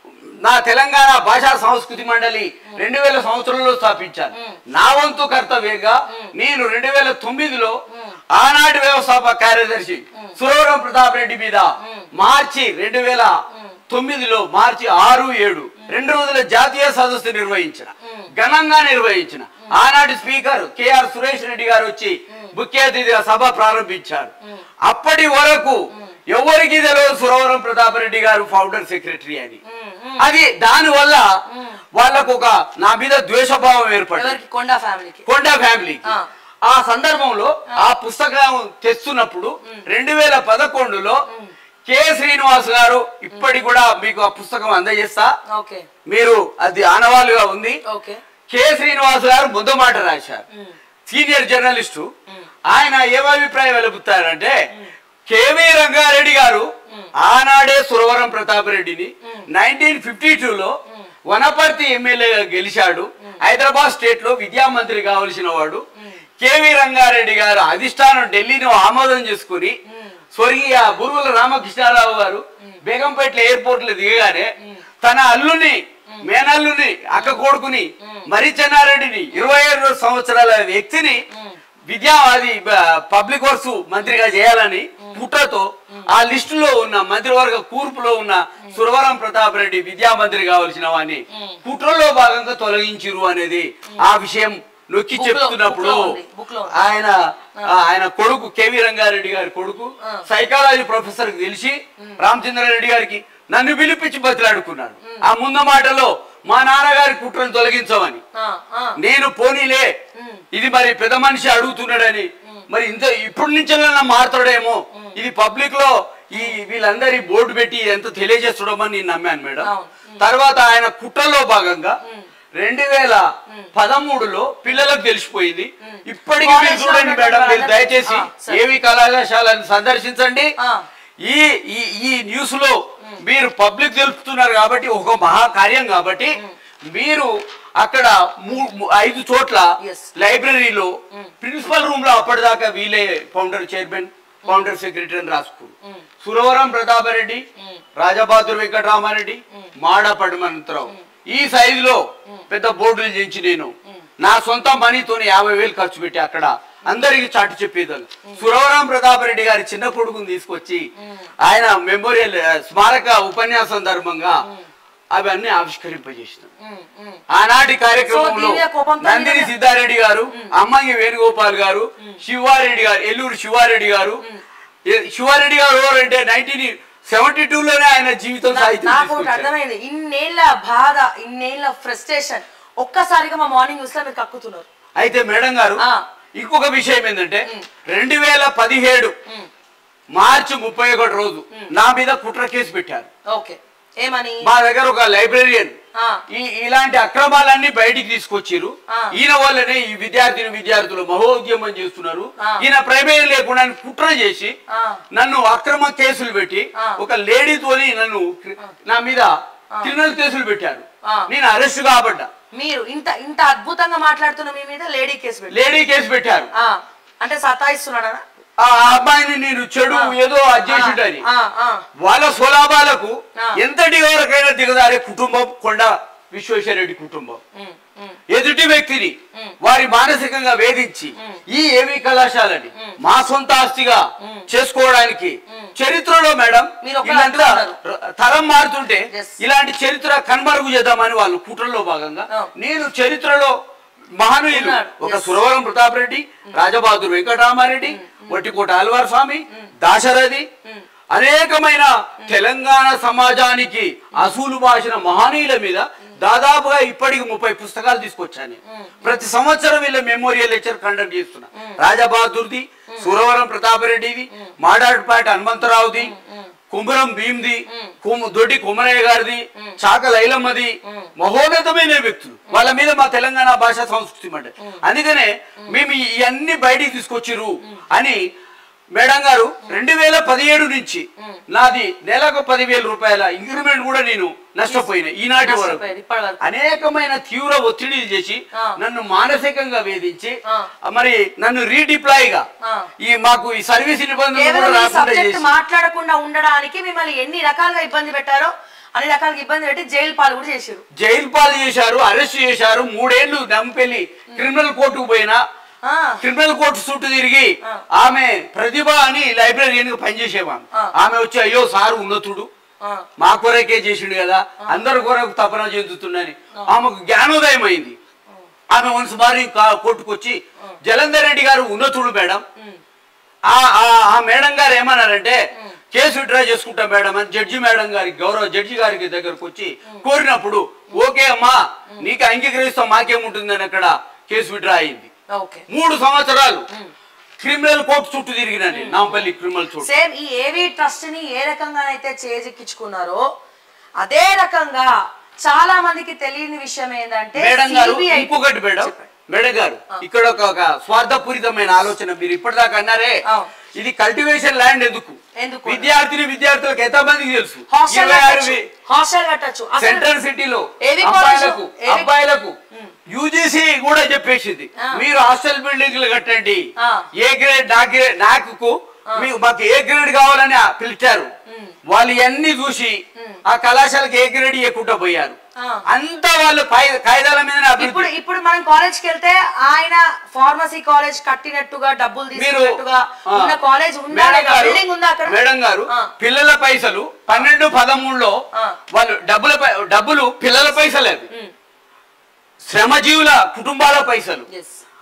[SPEAKER 2] నా తెలంగాణ భాషా సంస్కృతి మండలి రెండు వేల సంవత్సరంలో స్థాపించాను నా వంతు కర్తవ్యంగా నేను రెండు వేల తొమ్మిదిలో ఆనాటి వ్యవస్థాపక కార్యదర్శి సురవరం ప్రతాప్ రెడ్డి మీద మార్చి రెండు వేల తొమ్మిదిలో మార్చి ఆరు ఏడు రెండు రోజుల జాతీయ సదస్సు నిర్వహించిన ఘనంగా నిర్వహించిన ఆనాటి స్పీకర్ కేఆర్ సురేష్ రెడ్డి గారు వచ్చి ముఖ్య అతిథిగా సభ ప్రారంభించారు అప్పటి వరకు ఎవరికి తెలియదు సురవరం ప్రతాప్ రెడ్డి గారు ఫౌండర్ సెక్రటరీ అని అది దాని వల్ల వాళ్ళకు ఒక నా మీద ద్వేషభావం ఏర్పడింది
[SPEAKER 1] ఎవరికి కొండా ఫ్యామిలీకి
[SPEAKER 2] కొండా ఫ్యామిలీ
[SPEAKER 1] ఆ.
[SPEAKER 2] ఆ సందర్భంలో ఆ పుస్తకం తెస్తున్నప్పుడు రెండు వేల పదకొండులో కె శ్రీనివాస్ గారు ఇప్పటికి కూడా మీకు ఆ పుస్తకం అందజేస్తా
[SPEAKER 1] ఓకే
[SPEAKER 2] మీరు అది ఆనవాలుగా ఉంది
[SPEAKER 1] ఓకే
[SPEAKER 2] కె శ్రీనివాస్ గారు ముందు మాట రాశారు సీనియర్ జర్నలిస్టు ఆయన ఏం అభిప్రాయం వెలుపుతారంటే కేవీ రంగారెడ్డి గారు ఆనాడే సురవరం ప్రతాప్ రెడ్డిని నైన్టీన్ ఫిఫ్టీ లో వనపర్తి ఎమ్మెల్యేగా గెలిచాడు హైదరాబాద్ స్టేట్ లో విద్యా మంత్రి కావలసిన వాడు కేవీ రంగారెడ్డి గారు అధిష్టానం ఢిల్లీని ఆమోదం చేసుకుని స్వర్గీయ బురుగుల రామకృష్ణారావు గారు బేగంపేట ఎయిర్పోర్ట్ లో దిగగానే తన అల్లుని మేనల్లుని అక్క కొడుకుని మరి చెన్నారెడ్డిని ఇరవై ఏడు సంవత్సరాల వ్యక్తిని విద్యా అది పబ్లిక్ వర్క్స్ మంత్రిగా చేయాలని పుట్టతో ఆ లిస్టులో ఉన్న మంత్రివర్గ కూర్పులో ఉన్న సురవరం ప్రతాప్ రెడ్డి విద్యా మంత్రి కావలసిన వాడిని కుట్రలో భాగంగా తొలగించిరు అనేది ఆ విషయం నొక్కి
[SPEAKER 1] Book లో-
[SPEAKER 2] చెప్తున్నప్పుడు
[SPEAKER 1] book లో ఉంది, book లో ఉంది.
[SPEAKER 2] ఆయన ఆ, ఆయన కొడుకు కేవి రంగారెడ్డి గారి కొడుకు
[SPEAKER 1] ఆ.
[SPEAKER 2] సైకాలజీ ప్రొఫెసర్ కి తెలిసి రామచంద్రారెడ్డి గారికి నన్ను పిలిపించి బతిలాడుకున్నాడు ఆ ముందు మాటలో మా నాన్నగారి కుట్రను తొలగించమని
[SPEAKER 1] ఆ, ఆ.
[SPEAKER 2] నేను పోనీలే ఇది మరి పెద్ద మనిషి అడుగుతున్నాడని మరి ఇంత ఇప్పటి నుంచెల్లన్నా మారుతాడేమో ఇది పబ్లిక్ లో ఈ వీళ్ళందరి బోర్డు పెట్టి ఎంత తెలియజేస్తాడమని నేను నమ్మాను మేడం
[SPEAKER 1] అవును.
[SPEAKER 2] తర్వాత ఆయన కుట్రలో భాగంగా రెండు వేల పదమూడులో పిల్లలకు తెలిసిపోయింది ఇప్పటికీ మీరు
[SPEAKER 1] College
[SPEAKER 2] చూడండి
[SPEAKER 1] లో
[SPEAKER 2] మేడం మీరు
[SPEAKER 1] ఉన్నటువంటి
[SPEAKER 2] దయచేసి
[SPEAKER 1] ఆ, సరే.
[SPEAKER 2] ఏవి కళాశాలను సందర్శించండి
[SPEAKER 1] ఆ.
[SPEAKER 2] ఈ ఈ ఈ న్యూస్ లో మీరు పబ్లిక్ తెలుపుతున్నారు కాబట్టి ఒక మహాకార్యం కాబట్టి మీరు అక్కడ మూ- మూ- ఐదు చోట్ల
[SPEAKER 1] Yes.
[SPEAKER 2] లైబ్రరీలో ప్రిన్సిపల్ రూమ్ లో అప్పటిదాకా వీలే ఫౌండర్ చైర్మన్ ఫౌండర్ సెక్రటరీ అని రాసుకురు సురవరం ప్రతాపరెడ్డి రాజబహాదూర్ వెంకటరామారెడ్డి మాడ పడమంతరావు ఈ సైజులో పెద్ద బోర్డులు చేయించి నేను నా సొంత మనీతోని యాభై వేలు ఖర్చు పెట్టి అక్కడ అందరికి చాటి చెప్పేదాన్ని సురవరం ప్రతాపరెడ్డి గారి చిన్న కొడుకుని తీసుకొచ్చి ఆయన మెమోరియల్ ఆ, స్మారక ఉపన్యాసం సందర్భంగా అవన్నీ ఆవిష్కరింపజేసిన
[SPEAKER 1] ఉమ్, ఉమ్.
[SPEAKER 2] ఆనాటి కార్యక్రమంలో
[SPEAKER 1] దీని మీద కోపంతో
[SPEAKER 2] నందిని
[SPEAKER 1] ఈయన-
[SPEAKER 2] సిద్ధారెడ్డి గారు అమ్మంగి వేణుగోపాల్ గారు శివారెడ్డి గారు ఎల్లూరు శివారెడ్డి గారు ఏ- శివారెడ్డి గారు ఎవరంటే నైన్టీన్ సెవెంటీ టూ లోనే ఆయన జీవితం
[SPEAKER 1] నా-
[SPEAKER 2] సాహిత్యం
[SPEAKER 1] నాకు ఒకటి
[SPEAKER 2] తీసుకొచ్చారు.
[SPEAKER 1] అర్థమైంది ఇన్నేళ్ల బాధ ఇన్నేళ్ల ఫ్రస్ట్రేషన్ ఒక్కసారిగా మా మార్నింగ్ న్యూస్ లో మీరు కక్కుతున్నారు
[SPEAKER 2] అయితే మేడం గారు
[SPEAKER 1] ఆ.
[SPEAKER 2] ఇంకొక విషయం ఏంటంటే రెండు వేల పదిహేడు మార్చి ముప్పై ఒకటి రోజు నా మీద కుట్ర కేసు పెట్టారు
[SPEAKER 1] ఓకే ఏమని
[SPEAKER 2] మా దగ్గర ఒక లైబ్రరీయన్
[SPEAKER 1] ఆ.
[SPEAKER 2] ఈ ఇలాంటి అక్రమాలన్నీ బయటికి తీసుకొచ్చిర్రు
[SPEAKER 1] ఆ.
[SPEAKER 2] ఈయన వల్లనే ఈ విద్యార్థిని విద్యార్థులు మహోద్యమం చేస్తున్నారు
[SPEAKER 1] ఆ.
[SPEAKER 2] ఈయన ప్రమేయం లేకుండా కుట్ర చేసి
[SPEAKER 1] ఆ.
[SPEAKER 2] నన్ను అక్రమ కేసులు పెట్టి
[SPEAKER 1] ఆ.
[SPEAKER 2] ఒక లేడీతోని నన్ను క్రి- నా మీద క్రిమినల్ కేసులు పెట్టారు
[SPEAKER 1] ఆ.
[SPEAKER 2] నేను అరెస్ట్ కాబడ్డా
[SPEAKER 1] మీరు ఇంత ఇంత అద్భుతంగా మాట్లాడుతున్న మీ మీద లేడీ కేసు పెట్టి
[SPEAKER 2] లేడీ కేసు పెట్టారు
[SPEAKER 1] ఆ, అంటే సతాయిస్తున్నాడా
[SPEAKER 2] ఆ అబ్బాయిని నేను చెడు ఏదో అది చేసిండని
[SPEAKER 1] ఆ, ఆ.
[SPEAKER 2] వాళ్ళ స్వలాభాలకు
[SPEAKER 1] ఆ.
[SPEAKER 2] ఎంతటి వరకైనా దిగదారే కుటుంబం కొండ విశ్వేశ్వరరెడ్డి కుటుంబం
[SPEAKER 1] ఉమ్, ఉమ్.
[SPEAKER 2] ఎదుటి వ్యక్తిని వారి మానసికంగా వేధించి ఈ ఏవి కళాశాలని మా సొంత ఆస్తిగా చేసుకోవడానికి చరిత్రలో మేడం
[SPEAKER 1] మీరు ఒకరు
[SPEAKER 2] ఇలాంటి
[SPEAKER 1] అంటున్నారు.
[SPEAKER 2] తరం మారుతుంటే
[SPEAKER 1] Yes.
[SPEAKER 2] ఇలాంటి చరిత్ర కనుమరుగు చేద్దామని వాళ్ళు కుట్రలో భాగంగా
[SPEAKER 1] Oh.
[SPEAKER 2] నేను చరిత్రలో మహనీయులు
[SPEAKER 1] ఉన్నాడు.
[SPEAKER 2] ఒక
[SPEAKER 1] Yes.
[SPEAKER 2] సురవరం ప్రతాప్ రెడ్డి రాజబహాదూర్ వెంకటరామారెడ్డి వట్టికోట ఆల్వార్ స్వామి దాశరథి అనేకమైన తెలంగాణ సమాజానికి అసూలు భాషన మహనీయుల మీద దాదాపుగా ఇప్పటికి ముప్పై పుస్తకాలు తీసుకొచ్చాను నేను. ప్రతి సంవత్సరం వీళ్ళ మెమోరియల్ లెక్చర్ కండక్ట్ చేస్తున్నా రాజబహాదూర్ది సురవరం ప్రతాపరెడ్డిది మాడాడిపాటి హనుమంతరావుది కుమరం భీమ్ది కుమ దొడ్డి కుమరయ్య గారిది చాక లైలమ్మది మహోన్నతమైన వ్యక్తులు వాళ్ళ మీద మా తెలంగాణ భాష సంస్కృతి మాట అందుకనే మేము ఇవన్నీ బయటికి తీసుకొచ్చిర్రు అని మేడం గారు రెండు వేల పదిహేడు నుంచి నాది నెలకు పదివేల రూపాయల ఇంక్రిమెంట్ కూడా నేను నష్టపోయిన ఈనాటి వరకు
[SPEAKER 1] నష్టపోయారు ఇప్పటి వరకు
[SPEAKER 2] అనేకమైన తీవ్ర ఒత్తిడి చేసి
[SPEAKER 1] ఆ.
[SPEAKER 2] నన్ను మానసికంగా వేధించి
[SPEAKER 1] ఆ.
[SPEAKER 2] మరి నన్ను రీడిప్లాయ్ గా
[SPEAKER 1] ఆ.
[SPEAKER 2] ఈ మాకు ఈ సర్వీస్ నిబంధనలు కూడా
[SPEAKER 1] కేవలం ఈ
[SPEAKER 2] రాకుండా
[SPEAKER 1] సబ్జెక్ట్
[SPEAKER 2] చేసి
[SPEAKER 1] మాట్లాడకుండా ఉండడానికి మిమ్మల్ని ఎన్ని రకాలుగా ఇబ్బంది పెట్టారో అన్ని రకాలుగా ఇబ్బంది పెట్టి జైలు పాలు కూడా చేశారు
[SPEAKER 2] జైలు పాలు చేశారు అరెస్ట్ చేశారు మూడేళ్లు నంపెల్లి క్రిమినల్ కోర్టుకు పోయినా
[SPEAKER 1] ఆ,
[SPEAKER 2] క్రిమినల్ కోర్టు చుట్టూ తిరిగి
[SPEAKER 1] ఆ.
[SPEAKER 2] ఆమె ప్రతిభ అని లైబ్రరీయన్ పనిచేసేవాను
[SPEAKER 1] ఆ.
[SPEAKER 2] ఆమె వచ్చి అయ్యో సారు ఉన్నతుడు
[SPEAKER 1] ఆ,
[SPEAKER 2] మా కొరకే చేసిండు కదా అందరి కొరకు తపన చెందుతుండని ఆమెకు జ్ఞానోదయం అయింది ఆమె వన్స్ మారి కోర్టుకొచ్చి జలంధర్ రెడ్డి గారు ఉన్నతుడు మేడం ఆ ఆ- ఆ మేడం గారు ఏమన్నారంటే కేసు విత్డ్రా చేసుకుంటా మేడం అని జడ్జి మేడం గారికి గౌరవ జడ్జి గారికి దగ్గరకు వచ్చి కోరినప్పుడు ఓకే అమ్మా నీకు అంగీకరిస్తాం మాకేముంటుందని అక్కడ కేసు విత్డ్రా అయింది
[SPEAKER 1] ఓకే
[SPEAKER 2] మూడు సంవత్సరాలు క్రిమినల్ కోర్టు చుట్టూ తిరిగినండి నాంపల్లి క్రిమినల్ చుట్టూ
[SPEAKER 1] సేమ్ ఈ ఏవి ట్రస్ట్ ని ఏ రకంగా అయితే చేజెక్కించుకున్నారో అదే రకంగా చాలా మందికి తెలియని విషయం ఏంటంటే
[SPEAKER 2] మేడం గారు
[SPEAKER 1] CBI
[SPEAKER 2] ఇంకొకటి మేడం
[SPEAKER 1] చెప్పండి.
[SPEAKER 2] మేడం గారు ఇక్కడ ఒక ఒక స్వార్థపూరితమైన ఆలోచన మీరు ఇప్పటిదాకా అన్నారే
[SPEAKER 1] అవును.
[SPEAKER 2] ఇది కల్టివేషన్ ల్యాండ్ ఎందుకు
[SPEAKER 1] ఎందుకు?
[SPEAKER 2] విద్యార్థిని విద్యార్థులకు ఎంత మందికి తెలుసు
[SPEAKER 1] హాస్టల్
[SPEAKER 2] ఇరవై ఆరు
[SPEAKER 1] కట్టచ్చు
[SPEAKER 2] వి-
[SPEAKER 1] హాస్టల్ కట్టచ్చు అసలు
[SPEAKER 2] సెంట్రల్ సిటీలో
[SPEAKER 1] ఏవి
[SPEAKER 2] అబ్బాయిలకు
[SPEAKER 1] కాలేజు? ఏవి-
[SPEAKER 2] అబ్బాయిలకు యూజీసీ కూడా చెప్పేసింది
[SPEAKER 1] ఆ.
[SPEAKER 2] మీరు హాస్టల్ బిల్డింగ్లు కట్టండి
[SPEAKER 1] ఆ.
[SPEAKER 2] ఏ గ్రేడ్ నా గ్రేడ్ నాకు మీకు మాకు ఏ గ్రేడ్ కావాలని ఆ పిలిచారు వాళ్ళు ఇవన్నీ చూసి ఆ కళాశాలకు ఏ గ్రేడ్ ఇవ్వకుండా పోయారు
[SPEAKER 1] ఆ.
[SPEAKER 2] అంతా వాళ్ళు కాయి- కాయిదాల మీద
[SPEAKER 1] ఇప్పుడు ఇప్పుడు మనం కాలేజ్ కి వెళ్తే ఆయన ఫార్మసీ కాలేజ్ కట్టినట్టుగా డబ్బులు
[SPEAKER 2] మీరు
[SPEAKER 1] తీసుకున్నట్టుగా
[SPEAKER 2] ఆ,
[SPEAKER 1] ఉన్న కాలేజ్ ఉందా
[SPEAKER 2] మేడం
[SPEAKER 1] లేదా?
[SPEAKER 2] గారు-
[SPEAKER 1] బిల్డింగ్ ఉందా అక్కడ
[SPEAKER 2] మేడం గారు
[SPEAKER 1] ఆ.
[SPEAKER 2] పిల్లల పైసలు పన్నెండు పదమూడులో
[SPEAKER 1] ఆ.
[SPEAKER 2] వాళ్ళు డబ్బుల పై- డబ్బులు పిల్లల పైసలు అవి
[SPEAKER 1] ఉమ్.
[SPEAKER 2] శ్రమజీవుల కుటుంబాల పైసలు
[SPEAKER 1] Yes.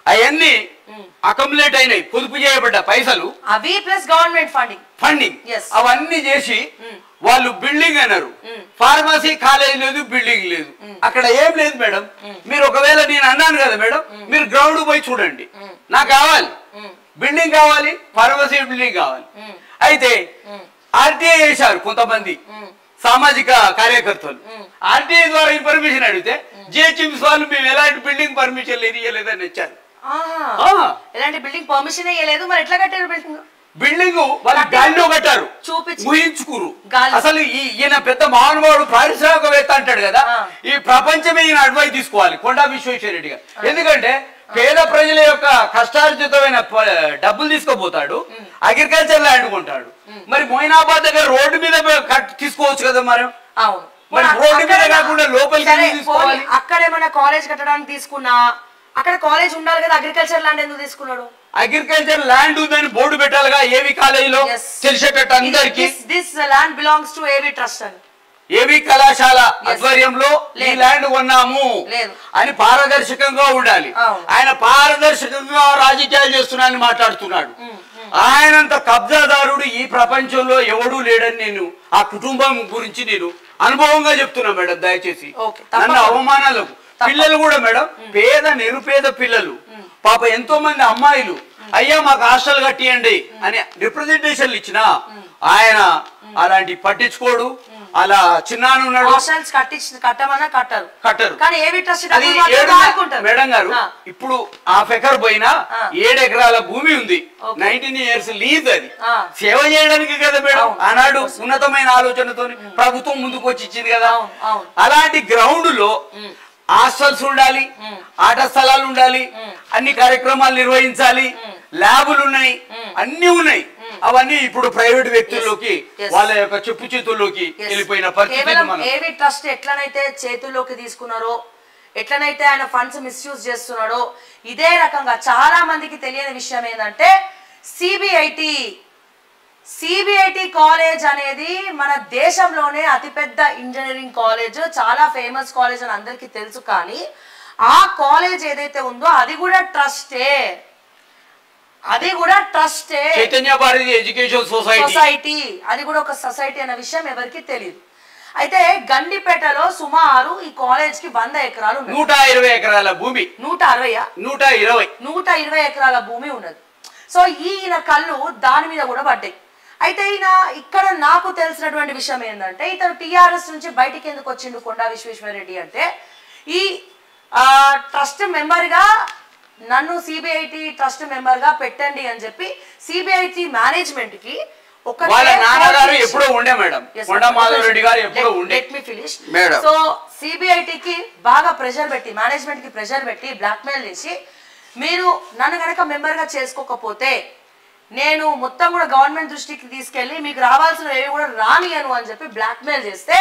[SPEAKER 2] అవన్నీ అకములేట్ అయినాయి పొదుపు చేయబడ్డ పైసలు
[SPEAKER 1] అవి plus government funding
[SPEAKER 2] funding
[SPEAKER 1] Yes.
[SPEAKER 2] అవన్నీ చేసి వాళ్ళు బిల్డింగ్ అన్నారు ఫార్మసీ కాలేజ్ లేదు బిల్డింగ్ లేదు అక్కడ ఏం లేదు మేడం మీరు ఒకవేళ నేను అన్నాను కదా మేడం మీరు గ్రౌండ్ పోయి చూడండి నాకు కావాలి బిల్డింగ్ కావాలి ఫార్మసీ బిల్డింగ్ కావాలి అయితే ఆర్టీఐ చేశారు కొంతమంది సామాజిక కార్యకర్తలు ఆర్టీఐ ద్వారా ఇన్ఫర్మేషన్ అడిగితే జిహెచ్ఎంసీ వాళ్ళు మేము ఎలాంటి బిల్డింగ్ పర్మిషన్ లేదు ఇవ్వలేదని ఇచ్చారు
[SPEAKER 1] ఆహా.
[SPEAKER 2] ఆ.
[SPEAKER 1] ఎలాంటి బిల్డింగ్ పర్మిషన్ ఇవ్వలేదు మరి ఎట్లా కట్టారు బిల్డింగ్
[SPEAKER 2] బిల్డింగ్ వాళ్ళు గాలిలో కట్టారు
[SPEAKER 1] చూపించి.
[SPEAKER 2] ఊహించుకురు
[SPEAKER 1] గాలి.
[SPEAKER 2] అసలు ఈ ఈయన పెద్ద మహానుభావుడు పారిశ్రామికవేత్త అంటాడు కదా
[SPEAKER 1] ఆ.
[SPEAKER 2] ఈ ప్రపంచమే ఈయన అడ్వైస్ తీసుకోవాలి కొండా విశ్వేశ్వర రెడ్డి గారు ఎందుకంటే పేద ప్రజల యొక్క కష్టార్జితమైన ప- డబ్బులు తీసుకోపోతాడు అగ్రికల్చర్ ల్యాండ్ కొంటాడు మరి మొయినాబాద్ దగ్గర రోడ్డు మీద కట్- తీసుకోవచ్చు కదా మరి
[SPEAKER 1] అవును
[SPEAKER 2] మరి
[SPEAKER 1] మరి
[SPEAKER 2] రోడ్డు మీద
[SPEAKER 1] అక్కడ-
[SPEAKER 2] కాకుండా లోపలికి
[SPEAKER 1] సరే,
[SPEAKER 2] ఎందుకు తీసుకోవాలి?
[SPEAKER 1] పోనీ, అక్కడ ఏమైనా కాలేజ్ కట్టడానికి తీసుకున్నా అక్కడ కాలేజ్ ఉండాలి కదా అగ్రికల్చర్ ల్యాండ్ ఎందుకు తీసుకున్నాడు
[SPEAKER 2] అగ్రికల్చర్ ల్యాండ్ ఉందని బోర్డు పెట్టాలిగా ఏవి కాలేజీలో తెలిసేటట్టు అందరికి
[SPEAKER 1] this land belongs to AV trust అని
[SPEAKER 2] ఏవి కళాశాల ఆధ్వర్యంలో ఈ
[SPEAKER 1] లేదు.
[SPEAKER 2] ల్యాండ్ కొన్నాము
[SPEAKER 1] లేదు.
[SPEAKER 2] అని పారదర్శకంగా ఉండాలి
[SPEAKER 1] అవును.
[SPEAKER 2] ఆయన పారదర్శకంగా రాజకీయాలు చేస్తున్నానని మాట్లాడుతున్నాడు ఆయనంత కబ్జాదారుడు ఈ ప్రపంచంలో ఎవడూ లేడని నేను ఆ కుటుంబం గురించి నేను అనుభవంగా చెప్తున్నా మేడం దయచేసి
[SPEAKER 1] ఓకే, తప్పకుండా.
[SPEAKER 2] నన్ను అవమానాలకు పిల్లలు కూడా మేడం పేద నిరుపేద పిల్లలు పాప ఎంతో మంది అమ్మాయిలు అయ్యా మాకు హాస్టల్ కట్టియండి అని రిప్రజెంటేషన్లు ఇచ్చిన ఆయన అలాంటి పట్టించుకోడు అలా చిన్నాను ఉన్నాడు
[SPEAKER 1] హాస్టల్స్ కట్టించి కట్టమన్నా కట్టరు
[SPEAKER 2] కట్టరు
[SPEAKER 1] కానీ ఏవి ట్రస్ట్
[SPEAKER 2] అది
[SPEAKER 1] డబ్బులు మాత్రం
[SPEAKER 2] ఏడు
[SPEAKER 1] వాడుకుంటారు.
[SPEAKER 2] మేడం గారు
[SPEAKER 1] ఆ,
[SPEAKER 2] ఇప్పుడు హాఫ్ ఎకర్ పోయినా
[SPEAKER 1] ఆ.
[SPEAKER 2] ఏడు ఎకరాల భూమి ఉంది
[SPEAKER 1] ఓకే.
[SPEAKER 2] నైన్టీన్ ఇయర్స్ లీజ్ అది
[SPEAKER 1] ఆ.
[SPEAKER 2] సేవ చేయడానికి కదా మేడం
[SPEAKER 1] అవును.
[SPEAKER 2] ఆనాడు ఉన్నతమైన ఆలోచనతో ప్రభుత్వం ముందుకు వచ్చి ఇచ్చింది కదా
[SPEAKER 1] అవును, అవును.
[SPEAKER 2] అలాంటి గ్రౌండ్ లో హాస్టల్స్ ఉండాలి ఆట స్థలాలు ఉండాలి అన్ని కార్యక్రమాలు నిర్వహించాలి ల్యాబులు ఉన్నాయి అన్ని ఉన్నాయి అవన్నీ ఇప్పుడు ప్రైవేట్ వ్యక్తుల్లోకి
[SPEAKER 1] Yes.
[SPEAKER 2] వాళ్ళ యొక్క చెప్పు చేతుల్లోకి
[SPEAKER 1] Yes.
[SPEAKER 2] వెళ్ళిపోయిన పరిస్థితి
[SPEAKER 1] కేవలం
[SPEAKER 2] మనం
[SPEAKER 1] ఏవి ట్రస్ట్ ఎట్లనైతే చేతుల్లోకి తీసుకున్నారో ఎట్లనైతే ఆయన ఫండ్స్ మిస్యూజ్ చేస్తున్నాడో ఇదే రకంగా చాలా మందికి తెలియని విషయం ఏంటంటే సిబిఐటి సిబిఐటి కాలేజ్ అనేది మన దేశంలోనే అతిపెద్ద ఇంజనీరింగ్ కాలేజ్ చాలా ఫేమస్ కాలేజ్ అని అందరికీ తెలుసు కానీ ఆ కాలేజ్ ఏదైతే ఉందో అది కూడా ట్రస్టే అది కూడా ట్రస్టే
[SPEAKER 2] Chaitanya Bharathi education society
[SPEAKER 1] society అది కూడా ఒక సొసైటీ అన్న విషయం ఎవరికి తెలియదు అయితే గండిపేటలో సుమారు ఈ కాలేజ్ కి వంద ఎకరాలు ఉన్నాయి
[SPEAKER 2] నూట ఇరవై ఎకరాల భూమి
[SPEAKER 1] నూట అరవయా
[SPEAKER 2] నూట ఇరవై
[SPEAKER 1] నూట ఇరవై ఎకరాల భూమి ఉన్నది సో ఈయన కళ్ళు దాని మీద కూడా పడ్డాయి అయితే ఈయన ఇక్కడ నాకు తెలిసినటువంటి విషయం ఏంటంటే ఇతను టిఆర్ఎస్ నుంచి బయటికి ఎందుకు వచ్చిండు కొండా విశ్వేశ్వరరెడ్డి అంటే ఈ ట్రస్ట్ మెంబర్గా నన్ను సిబిఐటి ట్రస్ట్ మెంబర్గా పెట్టండి అని చెప్పి సిబిఐటి మేనేజ్మెంట్కి ఒక
[SPEAKER 2] వాళ్ళ నాన్నగారు ఎప్పుడో ఉండే మేడం కొండ మాధవ్ రెడ్డి గారు ఎప్పుడో ఉండే
[SPEAKER 1] let me finish
[SPEAKER 2] madam.
[SPEAKER 1] So సిబిఐటికి బాగా ప్రెషర్ పెట్టి మేనేజ్మెంట్ కి ప్రెషర్ పెట్టి బ్లాక్మెయిల్ చేసి మీరు నన్ను గనక మెంబర్ గా చేసుకోకపోతే నేను మొత్తం కూడా గవర్నమెంట్ దృష్టికి తీసుకెళ్లి మీకు రావాల్సిన ఏవి కూడా రానియను అని చెప్పి బ్లాక్మెయిల్ చేస్తే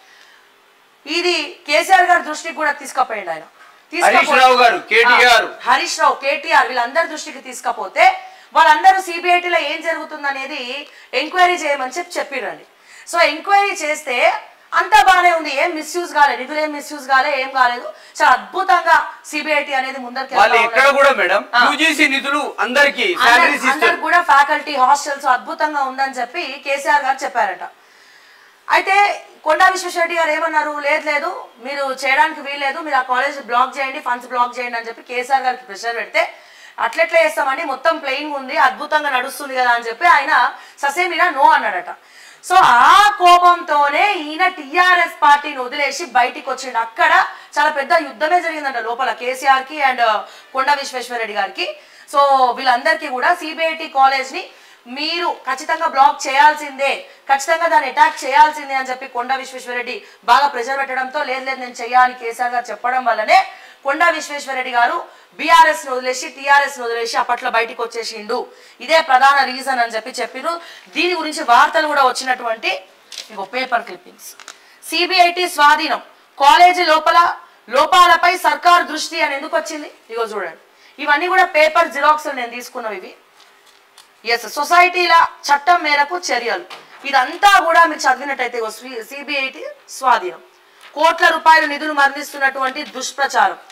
[SPEAKER 1] ఇది కేసీఆర్ గారి దృష్టికి కూడా తీసుకుపోయింది ఆయన తీసుకపో-
[SPEAKER 2] హరీష్ రావు గారు, కేటీఆర్.
[SPEAKER 1] ఆ, హరీష్ రావు కేటీఆర్ వీళ్ళందరి దృష్టికి తీసుకపోతే వాళ్ళందరూ సిబిఐటీలో ఏం జరుగుతుంది అనేది ఎంక్వైరీ చేయమని చెప్పి చెప్పిరండి సో ఎంక్వైరీ చేస్తే అంతా బాగానే ఉంది ఏం మిస్యూజ్ కాలేదు నిధులు ఏం మిస్యూజ్ కాలేదు ఏం కాలేదు చాలా అద్భుతంగా సిబిఐటి అనేది ముందరికి
[SPEAKER 2] వాళ్ళు
[SPEAKER 1] వెళ్తా
[SPEAKER 2] ఎక్కడ
[SPEAKER 1] ఉన్నది.
[SPEAKER 2] కూడా మేడం
[SPEAKER 1] ఆ.
[SPEAKER 2] యూజీసీ నిధులు అందరికి
[SPEAKER 1] అందరు-
[SPEAKER 2] శాలరీస్
[SPEAKER 1] అందరు
[SPEAKER 2] ఇస్తారు
[SPEAKER 1] కూడా ఫ్యాకల్టీ హాస్టల్స్ అద్భుతంగా ఉందని చెప్పి కేసీఆర్ గారు చెప్పారట అయితే కొండా విశ్వేశ్వరరెడ్డి గారు ఏమన్నారు లేదు లేదు మీరు చేయడానికి వీల్లేదు మీరు ఆ కాలేజ్ బ్లాక్ చేయండి ఫండ్స్ బ్లాక్ చేయండి అని చెప్పి కేసీఆర్ గారికి ప్రెషర్ పెడితే అట్లెట్లా చేస్తామండి మొత్తం ప్లెయిన్ ఉంది అద్భుతంగా నడుస్తుంది కదా అని చెప్పి ఆయన ససేమిరా నో అన్నాడట సో ఆ కోపంతోనే ఈయన టిఆర్ఎస్ పార్టీని వదిలేసి బయటికి వచ్చిండు అక్కడ చాలా పెద్ద యుద్ధమే జరిగిందంట లోపల కేసీఆర్ కి అండ్ కొండా విశ్వేశ్వరరెడ్డి గారికి సో వీళ్ళందరికీ కూడా సిబిఐటి కాలేజ్ ని మీరు ఖచ్చితంగా బ్లాక్ చేయాల్సిందే ఖచ్చితంగా దాన్ని అటాక్ చేయాల్సిందే అని చెప్పి కొండా విశ్వేశ్వరరెడ్డి బాగా ప్రెజర్ పెట్టడంతో లేదు లేదు నేను చెయ్యాలని కేసీఆర్ గారు చెప్పడం వల్లనే కొండా విశ్వేశ్వరరెడ్డి గారు బీఆర్ఎస్ ను వదిలేసి టీఆర్ఎస్ ను వదిలేసి అప్పట్లో బయటికి వచ్చేసిండు ఇదే ప్రధాన రీజన్ అని చెప్పి చెప్పిరు దీని గురించి వార్తలు కూడా వచ్చినటువంటి ఇంకో పేపర్ క్లిప్పింగ్స్ సిబిఐటి స్వాధీనం కాలేజీ లోపల లోపాలపై సర్కార్ దృష్టి అని ఎందుకు వచ్చింది ఇగో చూడండి ఇవన్నీ కూడా పేపర్ జిరాక్స్ నేను తీసుకున్నవి ఇవి ఎస్ సొసైటీల చట్టం మేరకు చర్యలు ఇదంతా కూడా మీరు చదివినట్టయితే సిబిఐటి స్వాధీనం కోట్ల రూపాయల నిధులు మరణిస్తున్నటువంటి దుష్ప్రచారం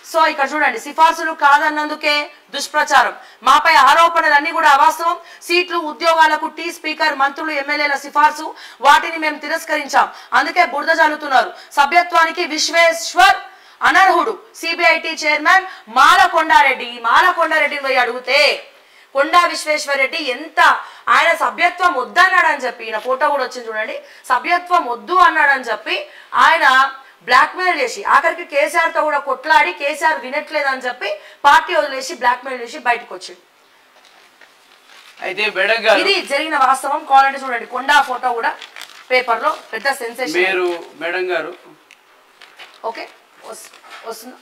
[SPEAKER 1] సో ఇక్కడ చూడండి సిఫార్సులు కాదన్నందుకే దుష్ప్రచారం మాపై ఆరోపణలన్నీ కూడా అవాస్తవం సీట్లు ఉద్యోగాలకు టీ స్పీకర్ మంత్రులు ఎమ్మెల్యేల సిఫార్సు వాటిని మేము తిరస్కరించాం అందుకే బురద జల్లుతున్నారు సభ్యత్వానికి విశ్వేశ్వర్ అనర్హుడు సిబిఐటి చైర్మన్ మాల కొండారెడ్డి ఈ మాల కొండారెడ్డిని పోయి అడిగితే కొండా విశ్వేశ్వరరెడ్డి ఎంత ఆయన సభ్యత్వం వద్దన్నాడని చెప్పి ఈయన ఫోటో కూడా వచ్చింది చూడండి సభ్యత్వం వద్దు అన్నాడని చెప్పి ఆయన బ్లాక్మెయిల్ చేసి ఆఖరికి కేసీఆర్ తో కూడా కొట్లాడి కేసీఆర్ వినట్లేదని చెప్పి పార్టీ వదిలేసి బ్లాక్మెయిల్ చేసి బయటకు వచ్చింది
[SPEAKER 2] అయితే మేడం గారు
[SPEAKER 1] ఇది జరిగిన వాస్తవం కావాలంటే చూడండి కొండా ఫోటో కూడా పేపర్ లో పెద్ద సెన్సేషన్
[SPEAKER 2] మీరు మేడం గారు
[SPEAKER 1] ఓకే వస్- వస్తుందా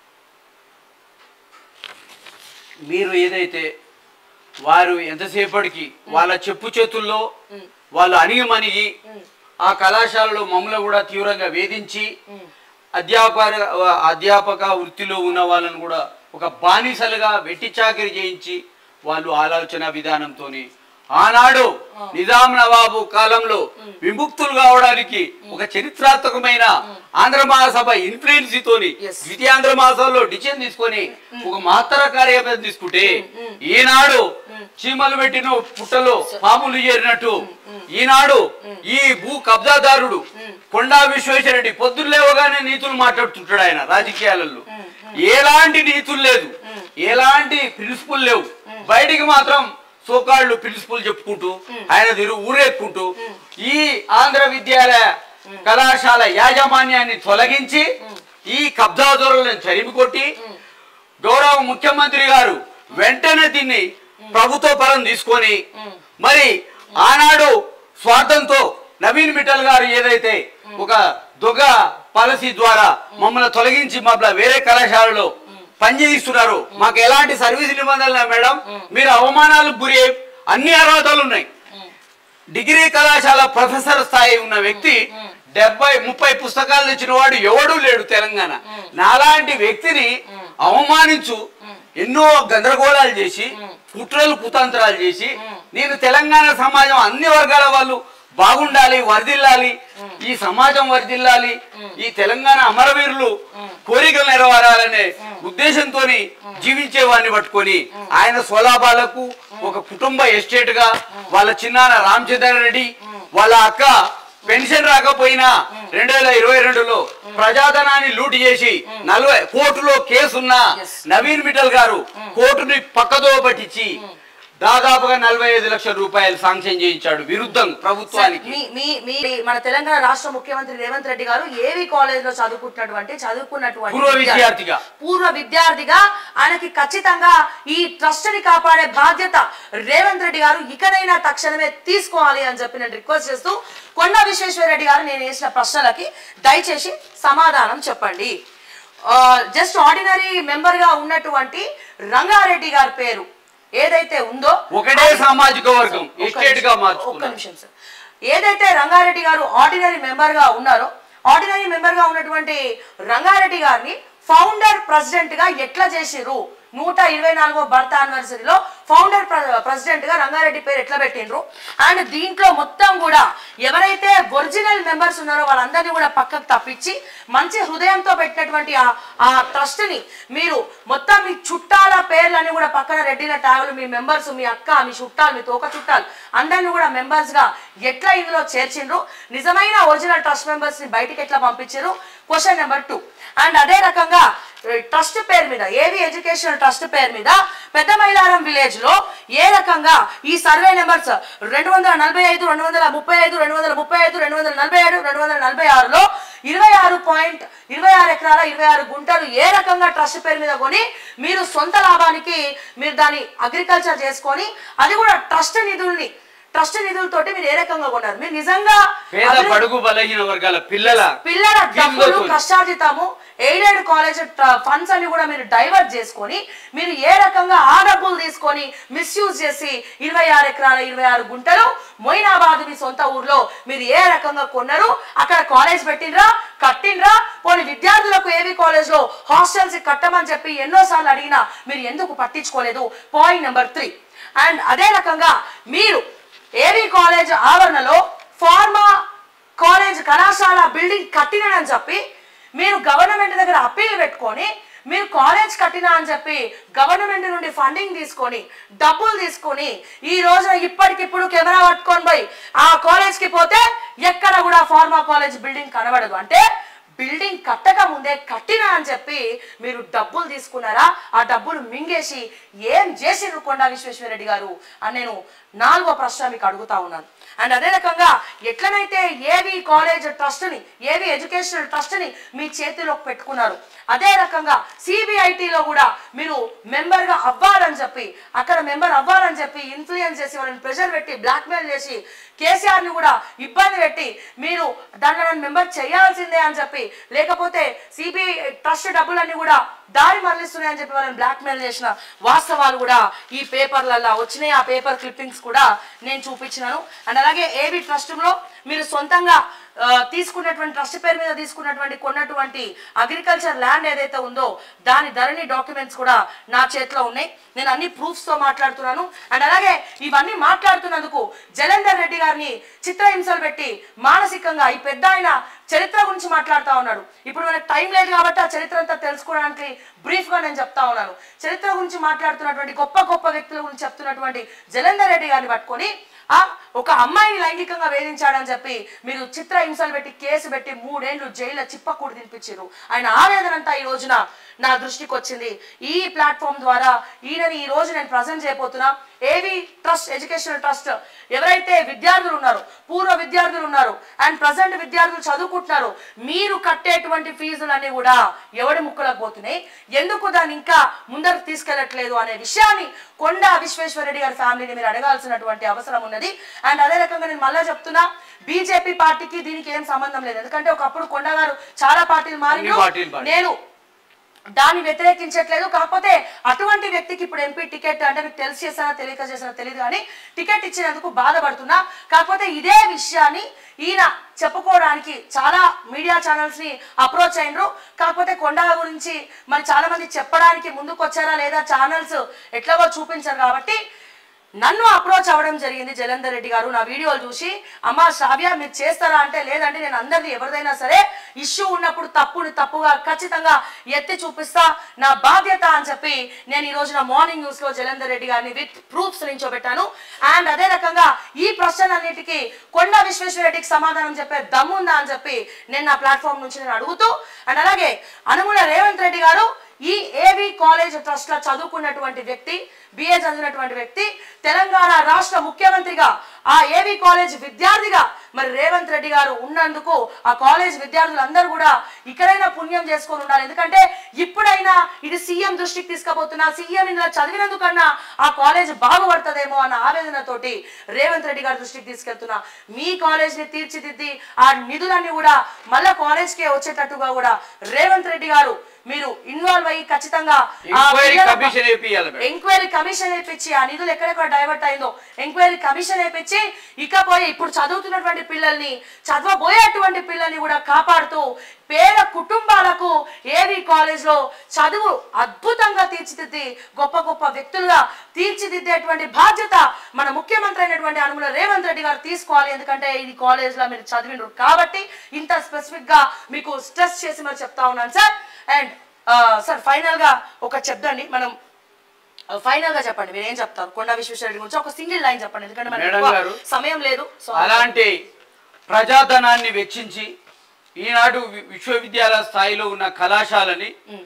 [SPEAKER 2] మీరు ఏదైతే వారు ఎంతసేపటికి వాళ్ళ చెప్పు చేతుల్లో వాళ్ళు అణిగి మణిగి ఆ కళాశాలలో మమ్మల్ని కూడా తీవ్రంగా వేధించి అధ్యాపక అధ్యాపక వృత్తిలో ఉన్న వాళ్ళని కూడా ఒక బానిసలుగా వెట్టి చాకిరి చేయించి వాళ్ళు ఆలోచన విధానంతోని ఆనాడు నిజాం నవాబు కాలంలో విముక్తులు కావడానికి ఒక చరిత్రాత్మకమైన ఆంధ్ర మహాసభ ఇన్ఫ్లుయెన్స్ తోని
[SPEAKER 1] Yes.
[SPEAKER 2] ద్వితీయాంధ్ర మాసాల్లో డిసిజన్ తీసుకొని ఒక మహత్తర కార్యక్రమం తీసుకుంటే ఈనాడు చీమలు పెట్టిన పుట్టలో పాములు చేరినట్టు ఈనాడు ఈ భూ కబ్జాదారుడు కొండా విశ్వేశ్వరరెడ్డి పొద్దున్న లేవగానే నీతులు మాట్లాడుతుంటాడు ఆయన రాజకీయాలలో ఎలాంటి నీతులు లేదు ఎలాంటి ప్రిన్సిపుల్ లేవు బయటికి మాత్రం సోకాళ్ళు ప్రిన్సిపల్ చెప్పుకుంటూ ఆయన తిరుగు ఊరేక్కుంటూ ఈ ఆంధ్ర విద్యాలయ కళాశాల యాజమాన్యాన్ని తొలగించి ఈ కబ్జాదారులను చరిమి కొట్టి గౌరవ ముఖ్యమంత్రి గారు వెంటనే దీన్ని ప్రభుత్వ పరం తీసుకొని మరి ఆనాడు స్వార్థంతో నవీన్ మిట్టల్ గారు ఏదైతే ఒక దొంగ పాలసీ ద్వారా మమ్మల్ని తొలగించి మమ్మల్ని వేరే కళాశాలలో పనిచేయిస్తున్నారు మాకు ఎలాంటి సర్వీస్ నిబంధనలు మేడం మీరు అవమానాలకు గురి అయ్యి అన్ని అర్హతలు ఉన్నాయి డిగ్రీ కళాశాల ప్రొఫెసర్ స్థాయి ఉన్న వ్యక్తి డెబ్బై ముప్పై పుస్తకాలు తెచ్చిన వాడు ఎవడూ లేడు తెలంగాణ నాలాంటి వ్యక్తిని అవమానించు ఎన్నో గందరగోళాలు చేసి కుట్రలు కుతంత్రాలు చేసి నేను తెలంగాణ సమాజం అన్ని వర్గాల వాళ్ళు బాగుండాలి వర్ధిల్లాలి ఈ సమాజం వర్ధిల్లాలి ఈ తెలంగాణ అమరవీరులు కోరికలు నెరవేరాలనే ఉద్దేశంతో జీవించే వాడిని పట్టుకొని ఆయన స్వలాభాలకు ఒక కుటుంబ ఎస్టేట్ గా వాళ్ళ చిన్నాన్న రామచంద్ర రెడ్డి వాళ్ళ అక్క పెన్షన్ రాకపోయినా రెండు వేల ఇరవై రెండులో ప్రజాధనాన్ని లూటి చేసి నలభై కోర్టులో కేసున్న
[SPEAKER 1] Yes.
[SPEAKER 2] నవీన్ మిట్టల్ గారు కోర్టుని పక్కదో పట్టించి దాదాపుగా నలభై ఐదు లక్షల రూపాయలు శాంక్షన్ చేయించాడు విరుద్ధం ప్రభుత్వానికి
[SPEAKER 1] మీ మీ మీ మన తెలంగాణ రాష్ట్ర ముఖ్యమంత్రి రేవంత్ రెడ్డి గారు ఏవి కాలేజ్ లో చదువుకుంటున్నటువంటి చదువుకున్నటువంటి
[SPEAKER 2] పూర్వ
[SPEAKER 1] విద్యార్థి.
[SPEAKER 2] విద్యార్థిగా.
[SPEAKER 1] పూర్వ విద్యార్థిగా ఆయనకి ఖచ్చితంగా ఈ ట్రస్ట్ ని కాపాడే బాధ్యత రేవంత్ రెడ్డి గారు ఇకనైనా తక్షణమే తీసుకోవాలి అని చెప్పి నేను రిక్వెస్ట్ చేస్తూ కొండ విశ్వేశ్వర రెడ్డి గారు నేను వేసిన ప్రశ్నలకి దయచేసి సమాధానం చెప్పండి జస్ట్ ఆర్డినరీ మెంబర్ గా ఉన్నటువంటి రంగారెడ్డి గారి పేరు ఏదైతే ఉందో
[SPEAKER 2] ఒకటే
[SPEAKER 1] అది-
[SPEAKER 2] సామాజిక వర్గం
[SPEAKER 1] ఒక్క
[SPEAKER 2] ఎస్టేట్
[SPEAKER 1] నిమిషం,
[SPEAKER 2] గా
[SPEAKER 1] ఒక్క
[SPEAKER 2] మార్చుకున్నారు
[SPEAKER 1] నిమిషం సార్ ఏదైతే రంగారెడ్డి గారు ఆర్డినరీ మెంబర్ గా ఉన్నారో ఆర్డినరీ మెంబర్ గా ఉన్నటువంటి రంగారెడ్డి గారిని ఫౌండర్ ప్రెసిడెంట్ గా ఎట్లా చేసిర్రు నూట ఇరవై నాలుగో బర్త్ యానివర్సరీలో ఫౌండర్ ప్రెసిడెంట్ గా రంగారెడ్డి పేరు ఎట్లా పెట్టిండ్రు అండ్ దీంట్లో మొత్తం కూడా ఎవరైతే ఒరిజినల్ మెంబర్స్ ఉన్నారో వాళ్ళందరినీ కూడా పక్కకు తప్పించి మంచి హృదయంతో పెట్టినటువంటి ఆ- ఆ ట్రస్ట్ ని మీరు మొత్తం మీ చుట్టాల పేర్లన్నీ కూడా పక్కన రెడ్డిల ట్యాగులు మీ మెంబర్స్ మీ అక్క మీ చుట్టాలు మీ తోక చుట్టాలు అందరిని కూడా మెంబర్స్ గా ఎట్లా ఇందులో చేర్చిండ్రు నిజమైన ఒరిజినల్ ట్రస్ట్ మెంబర్స్ ని బయటికి ఎట్లా పంపించారు క్వశ్చన్ నెంబర్ టూ అండ్ అదే రకంగా ట్రస్ట్ పేరు మీద ఏవి ఎడ్యుకేషనల్ ట్రస్ట్ పేరు మీద పెద్ద మైలారం విలేజ్ లో ఏ రకంగా ఈ సర్వే నెంబర్స్ రెండు వందల నలభై ఐదు రెండు వందల ముప్పై ఐదు రెండు వందల ముప్పై ఐదు రెండు వందల నలభై ఏడు రెండు వందల నలభై ఆరులో ఇరవై ఆరు పాయింట్ ఇరవై ఆరు ఎకరాల ఇరవై ఆరు గుంటలు ఏ రకంగా ట్రస్ట్ పేరు మీద కొని మీరు సొంత లాభానికి మీరు దాన్ని అగ్రికల్చర్ చేసుకొని అది కూడా ట్రస్ట్ నిధుల్ని ట్రస్ట్ నిధులతోటి మీరు ఏ రకంగా కొన్నారు మీరు నిజంగా
[SPEAKER 2] పేద
[SPEAKER 1] అభివృద్ధి-
[SPEAKER 2] బడుగు బలహీన వర్గాల పిల్లల
[SPEAKER 1] పిల్లల డబ్బులు
[SPEAKER 2] ఫీజులతో.
[SPEAKER 1] కష్టార్జితము ఎయిడెడ్ కాలేజ్ ఫండ్స్ అన్ని కూడా మీరు డైవర్ట్ చేసుకొని మీరు ఏ రకంగా ఆ డబ్బులు తీసుకొని మిస్యూజ్ చేసి ఇరవై ఆరు ఎకరాల ఇరవై ఆరు గుంటలు మొయినాబాద్ మీ సొంత ఊర్లో మీరు ఏ రకంగా కొన్నారు అక్కడ కాలేజ్ పెట్టినరా కట్టినరా పోనీ విద్యార్థులకు ఏవి కాలేజ్ లో హాస్టల్స్ కట్టమని చెప్పి ఎన్నోసార్లు అడిగినా మీరు ఎందుకు పట్టించుకోలేదు పాయింట్ నెంబర్ త్రీ అండ్ అదే రకంగా మీరు ఏవి కాలేజ్ ఆవరణలో ఫార్మా కాలేజ్ కళాశాల బిల్డింగ్ కట్టినని చెప్పి మీరు గవర్నమెంట్ దగ్గర అప్పీల్ పెట్టుకొని మీరు కాలేజ్ కట్టినా అని చెప్పి గవర్నమెంట్ నుండి ఫండింగ్ తీసుకొని డబ్బులు తీసుకొని ఈ రోజున ఇప్పటికిప్పుడు కెమెరా పట్టుకొని పోయి ఆ కాలేజ్కి పోతే ఎక్కడ కూడా ఫార్మా కాలేజ్ బిల్డింగ్ కనబడదు అంటే బిల్డింగ్ కట్టక ముందే కట్టినా అని చెప్పి మీరు డబ్బులు తీసుకున్నారా ఆ డబ్బులు మింగేసి ఏం చేసిర్రు కొండా విశ్వేశ్వరరెడ్డి గారు అని నేను నాలుగో ప్రశ్న మీకు అడుగుతా ఉన్నాను అండ్ అదే రకంగా ఎట్లనైతే ఏవి కాలేజ్ ట్రస్ట్ని ఏవి ఎడ్యుకేషనల్ ట్రస్ట్ని మీ చేతిలోకి పెట్టుకున్నారు అదే రకంగా సిబిఐటిలో కూడా మీరు మెంబర్గా అవ్వాలని చెప్పి అక్కడ మెంబర్ అవ్వాలని చెప్పి ఇన్ఫ్లుయెన్స్ చేసి వాళ్ళని ప్రెషర్ పెట్టి బ్లాక్మెయిల్ చేసి కేసీఆర్ని కూడా ఇబ్బంది పెట్టి మీరు దాంట్లో నన్ను మెంబర్ చేయాల్సిందే అని చెప్పి లేకపోతే సిబిఐ ట్రస్ట్ డబ్బులన్నీ కూడా దారి మరలిస్తున్నాయని చెప్పి వాళ్ళని బ్లాక్మెయిల్ చేసిన వాస్తవాలు కూడా ఈ పేపర్లలో వచ్చినాయి ఆ పేపర్ క్లిప్పింగ్స్ కూడా నేను చూపించినాను అండ్ అలాగే ఏబి ట్రస్ట్లో మీరు సొంతంగా ఆ, తీసుకున్నటువంటి ట్రస్ట్ పేరు మీద తీసుకున్నటువంటి కొన్నటువంటి అగ్రికల్చర్ ల్యాండ్ ఏదైతే ఉందో దాని ధరణి డాక్యుమెంట్స్ కూడా నా చేతిలో ఉన్నాయి నేను అన్ని ప్రూఫ్స్ తో మాట్లాడుతున్నాను అండ్ అలాగే ఇవన్నీ మాట్లాడుతున్నందుకు జలంధర్ రెడ్డి గారిని చిత్రహింసలు పెట్టి మానసికంగా ఈ పెద్ద ఆయన చరిత్ర గురించి మాట్లాడుతా ఉన్నాడు ఇప్పుడు మనకు టైం లేదు కాబట్టి ఆ చరిత్ర అంతా తెలుసుకోవడానికి బ్రీఫ్ గా నేను చెప్తా ఉన్నాను చరిత్ర గురించి మాట్లాడుతున్నటువంటి గొప్ప గొప్ప వ్యక్తుల గురించి చెప్తున్నటువంటి జలంధర్ రెడ్డి గారిని పట్టుకొని ఆ ఒక అమ్మాయిని లైంగికంగా వేధించాడని చెప్పి మీరు చిత్ర హింసలు పెట్టి కేసు పెట్టి మూడేళ్లు జైల్లో చిప్పకూడు తినిపించారు ఆయన ఆవేదన అంతా ఈ రోజున నా దృష్టికి వచ్చింది ఈ ప్లాట్ఫామ్ ద్వారా ఈయనని ఈ రోజు నేను ప్రజెంట్ చేయబోతున్నా ఏవి ట్రస్ట్ ఎడ్యుకేషనల్ ట్రస్ట్ ఎవరైతే విద్యార్థులు ఉన్నారో పూర్వ విద్యార్థులు ఉన్నారు అండ్ ప్రజెంట్ విద్యార్థులు చదువుకుంటున్నారు మీరు కట్టేటువంటి ఫీజులన్నీ కూడా ఎవడి ముక్కలకు పోతున్నాయి ఎందుకు దాన్ని ఇంకా ముందరకు తీసుకెళ్లట్లేదు అనే విషయాన్ని కొండా విశ్వేశ్వరరెడ్డి గారి ఫ్యామిలీని మీరు అడగాల్సినటువంటి అవసరం ఉన్నది అండ్ అదే రకంగా నేను మళ్ళా చెప్తున్నా బీజేపీ పార్టీకి దీనికి ఏం సంబంధం లేదు ఎందుకంటే ఒకప్పుడు కొండా గారు చాలా పార్టీలు
[SPEAKER 2] అన్ని పార్టీలు
[SPEAKER 1] మారి
[SPEAKER 2] మారారు.
[SPEAKER 1] నేను దాన్ని వ్యతిరేకించట్లేదు కాకపోతే అటువంటి వ్యక్తికి ఇప్పుడు ఎంపీ టికెట్ అంటే మీకు తెలిసి చేసానా తెలియక చేసానా తెలియదు కానీ టికెట్ ఇచ్చినందుకు బాధపడుతున్నా కాకపోతే ఇదే విషయాన్ని ఈయన చెప్పుకోవడానికి చాలా మీడియా ఛానల్స్ ని అప్రోచ్ అయినరు కాకపోతే కొండ గురించి మరి చాలా మంది చెప్పడానికి ముందుకు వచ్చారా లేదా ఛానల్స్ ఎట్లాగో చూపించారు కాబట్టి నన్ను అప్రోచ్ అవ్వడం జరిగింది జలంధర్ రెడ్డి గారు నా వీడియోలు చూసి అమ్మ శ్రావ్య మీరు చేస్తారా అంటే లేదంటే నేను అందరిది ఎవరిదైనా సరే ఇష్యూ ఉన్నప్పుడు తప్పుని తప్పుగా ఖచ్చితంగా ఎత్తి చూపిస్తా నా బాధ్యత అని చెప్పి నేను ఈ రోజున మార్నింగ్ న్యూస్ లో జలంధర్ రెడ్డి గారిని విత్ ప్రూఫ్స్ నించోబెట్టాను అండ్ అదే రకంగా ఈ ప్రశ్నలన్నిటికీ కొండ విశ్వేశ్వరరెడ్డికి సమాధానం చెప్పే దమ్ముందా అని చెప్పి నేను నా ప్లాట్ఫామ్ నుంచి నేను అడుగుతూ అండ్ అలాగే అనుముల రేవంత్ రెడ్డి గారు ఈ ఏవి కాలేజ్ ట్రస్ట్ లో చదువుకున్నటువంటి వ్యక్తి బిఏ చదివినటువంటి వ్యక్తి తెలంగాణ రాష్ట్ర ముఖ్యమంత్రిగా ఆ ఏవి కాలేజ్ విద్యార్థిగా మరి రేవంత్ రెడ్డి గారు ఉన్నందుకు ఆ కాలేజ్ విద్యార్థులందరూ కూడా ఇక్కడైనా పుణ్యం చేసుకొని ఉండాలి ఎందుకంటే ఇప్పుడైనా ఇది సీఎం దృష్టికి తీసుకుపోతున్నా సీఎం ఇందులో చదివినందుకన్నా ఆ కాలేజ్ బాగుపడుతుందేమో అన్న ఆవేదనతోటి రేవంత్ రెడ్డి గారి దృష్టికి తీసుకెళ్తున్నా మీ కాలేజ్ ని తీర్చిదిద్ది ఆ నిధులన్నీ కూడా మళ్ళా కాలేజ్ కే వచ్చేటట్టుగా కూడా రేవంత్ రెడ్డి గారు మీరు ఇన్వాల్వ్ అయ్యి ఖచ్చితంగా ఆ
[SPEAKER 2] ఎంక్వైరీ
[SPEAKER 1] పిల్లల-
[SPEAKER 2] కమిషన్ వేపియాలి మేడం.
[SPEAKER 1] ఎంక్వైరీ కమిషన్ వేయించి ఆ నిధులు ఎక్కడెక్కడ డైవర్ట్ అయిందో ఎంక్వైరీ కమిషన్ వేయించి ఇకపోయి ఇప్పుడు చదువుతున్నటువంటి పిల్లల్ని చదవబోయేటువంటి పిల్లల్ని కూడా కాపాడుతూ పేద కుటుంబాలకు ఏవి కాలేజ్ లో చదువు అద్భుతంగా తీర్చిదిద్ది గొప్ప గొప్ప వ్యక్తులుగా తీర్చిదిద్దేటువంటి బాధ్యత మన ముఖ్యమంత్రి అయినటువంటి అనుముల రేవంత్ రెడ్డి గారు తీసుకోవాలి ఎందుకంటే ఇది కాలేజ్ లో మీరు చదివినరు కాబట్టి ఇంత స్పెసిఫిక్ గా మీకు స్ట్రెస్ చేసి మరి చెప్తా ఉన్నాను సార్ అండ్ సార్ ఫైనల్ గా ఒక చెప్దండి మనం ఫైనల్ గా చెప్పండి మీరు ఏం చెప్తారు కొండా విశ్వేశ్వరరెడ్డి గురించి ఒక సింగిల్ లైన్ చెప్పండి ఎందుకంటే మనకి
[SPEAKER 2] మేడం
[SPEAKER 1] ఎక్కువ
[SPEAKER 2] గారు,
[SPEAKER 1] సమయం లేదు సో
[SPEAKER 2] అలాంటి ప్రజాధనాన్ని వెచ్చించి ఈనాడు వి- విశ్వవిద్యాలయ స్థాయిలో ఉన్న కళాశాలని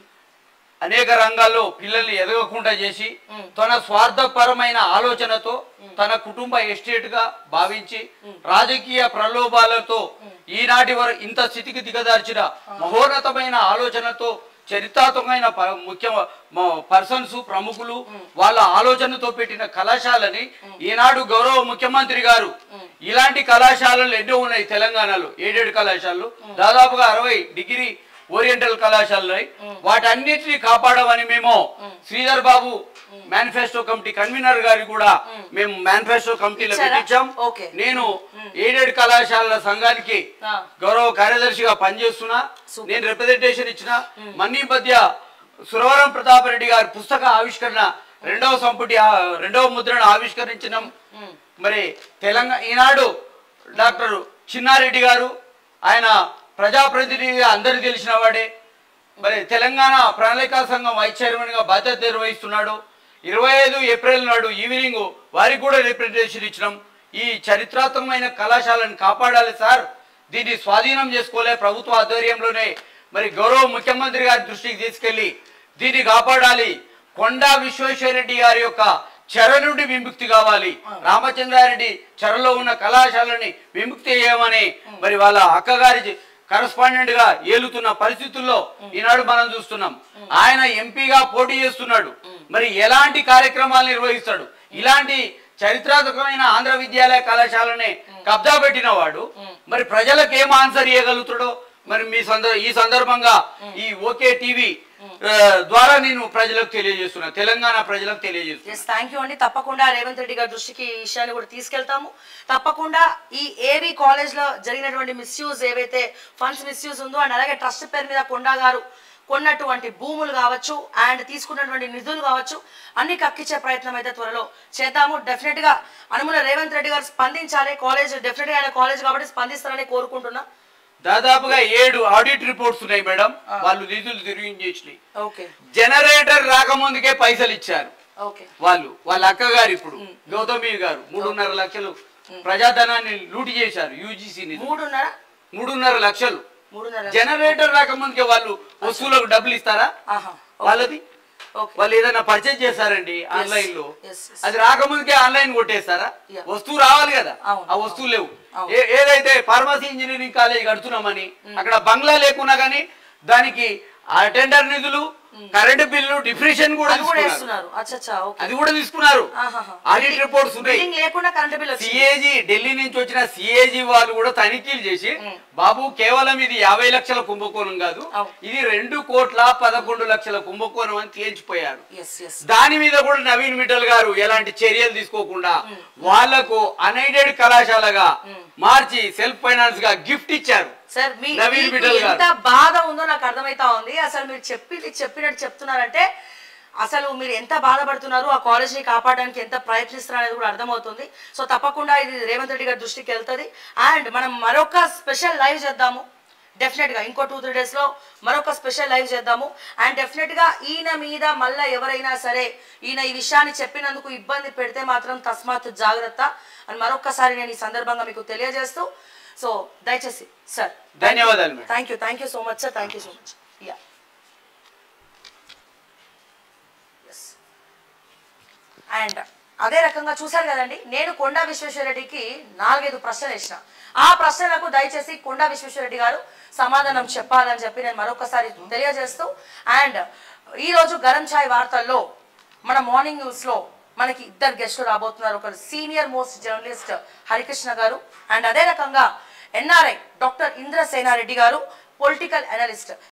[SPEAKER 2] అనేక రంగాల్లో పిల్లల్ని ఎదగకుండా చేసి తన స్వార్థపరమైన ఆలోచనతో తన కుటుంబ ఎస్టేట్ గా భావించి రాజకీయ ప్రలోభాలతో ఈనాటి వరకు ఇంత స్థితికి దిగదార్చిన మహోన్నతమైన ఆలోచనతో చరిత్రాత్మకమైన ప- ముఖ్య పర్సన్స్ ప్రముఖులు వాళ్ళ ఆలోచనతో పెట్టిన కళాశాలని ఈనాడు గౌరవ ముఖ్యమంత్రి గారు ఇలాంటి కళాశాలలు ఎన్నో ఉన్నాయి తెలంగాణలో ఏడేడు కళాశాలలు దాదాపుగా అరవై డిగ్రీ ఓరియంటల్ కళాశాలలు ఉన్నాయి వాటన్నిటిని కాపాడమని మేము Sridhar Babu manifesto committee convener గారి కూడా మేము మేనిఫెస్టో కమిటీలో
[SPEAKER 1] ఇచ్చారా?
[SPEAKER 2] పెట్టించాం
[SPEAKER 1] ఓకే.
[SPEAKER 2] నేను ఏడేడు కళాశాలల సంఘానికి
[SPEAKER 1] ఆ.
[SPEAKER 2] గౌరవ కార్యదర్శిగా పనిచేస్తున్నా
[SPEAKER 1] సూపర్.
[SPEAKER 2] నేను రిప్రజెంటేషన్ ఇచ్చిన మన్నీ మధ్య సురవరం ప్రతాప్ రెడ్డి గారి పుస్తక ఆవిష్కరణ రెండవ సంపుటి ఆ, రెండవ ముద్రను ఆవిష్కరించినాం మరి తెలంగాణ ఈనాడు డాక్టర్ చిన్నారెడ్డి గారు ఆయన ప్రజాప్రతినిధిగా అందరికి తెలిసిన వాడే మరి తెలంగాణ ప్రణాళికా సంఘం వైస్ చైర్మన్ గా బాధ్యత నిర్వహిస్తున్నాడు ఇరవై ఐదు ఏప్రిల్ నాడు ఈవినింగ్ వారికి కూడా రిప్రజెంటేషన్ ఇచ్చినాం ఈ చరిత్రాత్మకమైన కళాశాలను కాపాడాలి సార్ దీన్ని స్వాధీనం చేసుకోలే ప్రభుత్వ ఆధ్వర్యంలోనే మరి గౌరవ ముఖ్యమంత్రి గారి దృష్టికి తీసుకెళ్లి దీన్ని కాపాడాలి కొండా విశ్వేశ్వరరెడ్డి గారి యొక్క చెర నుండి విముక్తి కావాలి రామచంద్రారెడ్డి చెరలో ఉన్న కళాశాలని విముక్తి చేయమని మరి వాళ్ళ అక్కగారి కరస్పాండెంట్ గా ఏలుతున్న పరిస్థితుల్లో ఈనాడు మనం చూస్తున్నాం ఆయన ఎంపీగా పోటీ చేస్తున్నాడు మరి ఎలాంటి కార్యక్రమాలు నిర్వహిస్తాడు ఇలాంటి చరిత్రాత్మకమైన ఆంధ్ర విద్యాలయ కళాశాలని కబ్జా పెట్టిన వాడు మరి ప్రజలకు ఏం ఆన్సర్ ఇవ్వగలుగుతాడో మరి మీ సందర్భ ఈ సందర్భంగా ఈ ఓకే టీవీ ద్వారా నేను ప్రజలకు తెలియజేస్తున్నా తెలంగాణ ప్రజలకు తెలియజేస్తున్నా
[SPEAKER 1] ఎస్ థ్యాంక్ యూ అండి తప్పకుండా రేవంత్ రెడ్డి గారి దృష్టికి ఈ విషయాన్ని కూడా తీసుకెళ్తాము తప్పకుండా ఈ ఏవి కాలేజ్ లో జరిగినటువంటి మిస్యూజ్ ఏవైతే ఫండ్స్ మిస్యూజ్ ఉందో అండ్ అలాగే ట్రస్ట్ పేరు మీద కొండా గారు కొన్నటువంటి భూములు కావచ్చు అండ్ తీసుకున్నటువంటి నిధులు కావచ్చు అన్ని కక్కించే ప్రయత్నం అయితే త్వరలో చేద్దాము డెఫినెట్ గా అనుముల రేవంత్ రెడ్డి గారు స్పందించాలి కాలేజ్ డెఫినెట్ గా ఆయన కాలేజ్ కాబట్టి స్పందిస్తారని కోరుకుంటున్నా
[SPEAKER 2] దాదాపుగా ఏడు ఆడిట్ రిపోర్ట్స్ ఉన్నాయి మేడం వాళ్ళు నిధులు తిరిగి చేసినాయి
[SPEAKER 1] ఓకే
[SPEAKER 2] జనరేటర్ రాకముందుకే పైసలు ఇచ్చారు
[SPEAKER 1] ఓకే
[SPEAKER 2] వాళ్ళు వాళ్ళ అక్కగారు ఇప్పుడు గౌతమి గారు మూడున్నర లక్షలు ప్రజాధనాన్ని లూటి చేశారు యూజీసీ నిధులు
[SPEAKER 1] మూడున్నర
[SPEAKER 2] మూడున్నర లక్షలు
[SPEAKER 1] మూడున్నర
[SPEAKER 2] జనరేటర్ రాకముందుకే వాళ్ళు వస్తువులకు డబ్బులు ఇస్తారా
[SPEAKER 1] ఆహా
[SPEAKER 2] వాళ్ళది
[SPEAKER 1] ఓకే
[SPEAKER 2] వాళ్ళు ఏదైనా పర్చేజ్ చేశారండి ఆన్లైన్ లో
[SPEAKER 1] yes, yes.
[SPEAKER 2] అది రాకముందుకే ఆన్లైన్ కొట్టేస్తారా
[SPEAKER 1] Yeah.
[SPEAKER 2] వస్తువు రావాలి కదా
[SPEAKER 1] అవును,
[SPEAKER 2] ఆ వస్తువు లేవు
[SPEAKER 1] అవును.
[SPEAKER 2] ఏ- ఏదైతే ఫార్మసీ ఇంజనీరింగ్ కాలేజ్ కడుతున్నామని అక్కడ బంగ్లా లేకున్నా కానీ దానికి ఆ టెండర్ నిధులు కరెంటు బిల్లు డిఫ్రిషన్ కూడా
[SPEAKER 1] అది కూడా
[SPEAKER 2] తీసుకున్నారు.
[SPEAKER 1] వేస్తున్నారు అచ్చా ఓకే
[SPEAKER 2] అది కూడా తీసుకున్నారు
[SPEAKER 1] ఆహాహా.
[SPEAKER 2] ఆడిట్ రిపోర్ట్స్ ఉన్నాయి
[SPEAKER 1] బిల్డింగ్ లేకుండా కరెంట్ బిల్ వచ్చింది
[SPEAKER 2] సిఏజీ ఢిల్లీ నుంచి వచ్చిన సిఏజీ వాళ్ళు కూడా తనిఖీలు చేసి బాబు కేవలం ఇది యాభై లక్షల కుంభకోణం కాదు
[SPEAKER 1] అవును.
[SPEAKER 2] ఇది రెండు కోట్ల పదకొండు లక్షల కుంభకోణం అని తేల్చిపోయారు
[SPEAKER 1] ఎస్ ఎస్
[SPEAKER 2] దాని మీద కూడా నవీన్ మిట్టల్ గారు ఎలాంటి చర్యలు తీసుకోకుండా వాళ్లకు అన్ఎయిడెడ్ కళాశాలగా మార్చి సెల్ఫ్ ఫైనాన్స్ గా గిఫ్ట్ ఇచ్చారు
[SPEAKER 1] సార్ మీ
[SPEAKER 2] నవీన్
[SPEAKER 1] మీకు
[SPEAKER 2] మిట్టల్ గారు.
[SPEAKER 1] ఎంత బాధ ఉందో నాకు అర్థమైతా ఉంది అసలు మీరు చెప్పింది చెప్పినట్టు చెప్తున్నారంటే అసలు మీరు ఎంత బాధపడుతున్నారు ఆ కాలేజ్ని కాపాడడానికి ఎంత ప్రయత్నిస్తున్నారు అనేది కూడా అర్థమవుతుంది సో తప్పకుండా ఇది రేవంత్ రెడ్డి గారి దృష్టికి వెళ్తుంది అండ్ మనం మరొక స్పెషల్ లైవ్ చేద్దాము డెఫినెట్ గా ఇంకో టూ త్రీ డేస్ లో మరొక స్పెషల్ లైవ్ చేద్దాము అండ్ డెఫినెట్ గా ఈయన మీద మళ్ళీ ఎవరైనా సరే ఈయన ఈ విషయాన్ని చెప్పినందుకు ఇబ్బంది పెడితే మాత్రం తస్మాత్ జాగ్రత్త అని మరొకసారి నేను ఈ సందర్భంగా మీకు తెలియజేస్తూ సో దయచేసి సార్
[SPEAKER 2] ధన్యవాదాలు madam
[SPEAKER 1] thank you thank you so much sir thank you so much yeah and అదే రకంగా చూశారు కదండి నేను కొండా విశ్వేశ్వరరెడ్డికి నాలుగైదు ప్రశ్నలు వేసిన ఆ ప్రశ్నలకు దయచేసి కొండా విశ్వేశ్వరరెడ్డి గారు సమాధానం చెప్పాలని చెప్పి నేను మరొకసారి తెలియజేస్తూ అండ్ ఈ రోజు గరం ఛాయ్ వార్తల్లో మన మార్నింగ్ న్యూస్ లో మనకి ఇద్దరు గెస్టులు రాబోతున్నారు ఒకరు సీనియర్ మోస్ట్ జర్నలిస్ట్ హరికృష్ణ గారు అండ్ అదే రకంగా ఎన్ఆర్ఐ డాక్టర్ ఇంద్ర సేనారెడ్డి గారు పొలిటికల్ అనలిస్ట్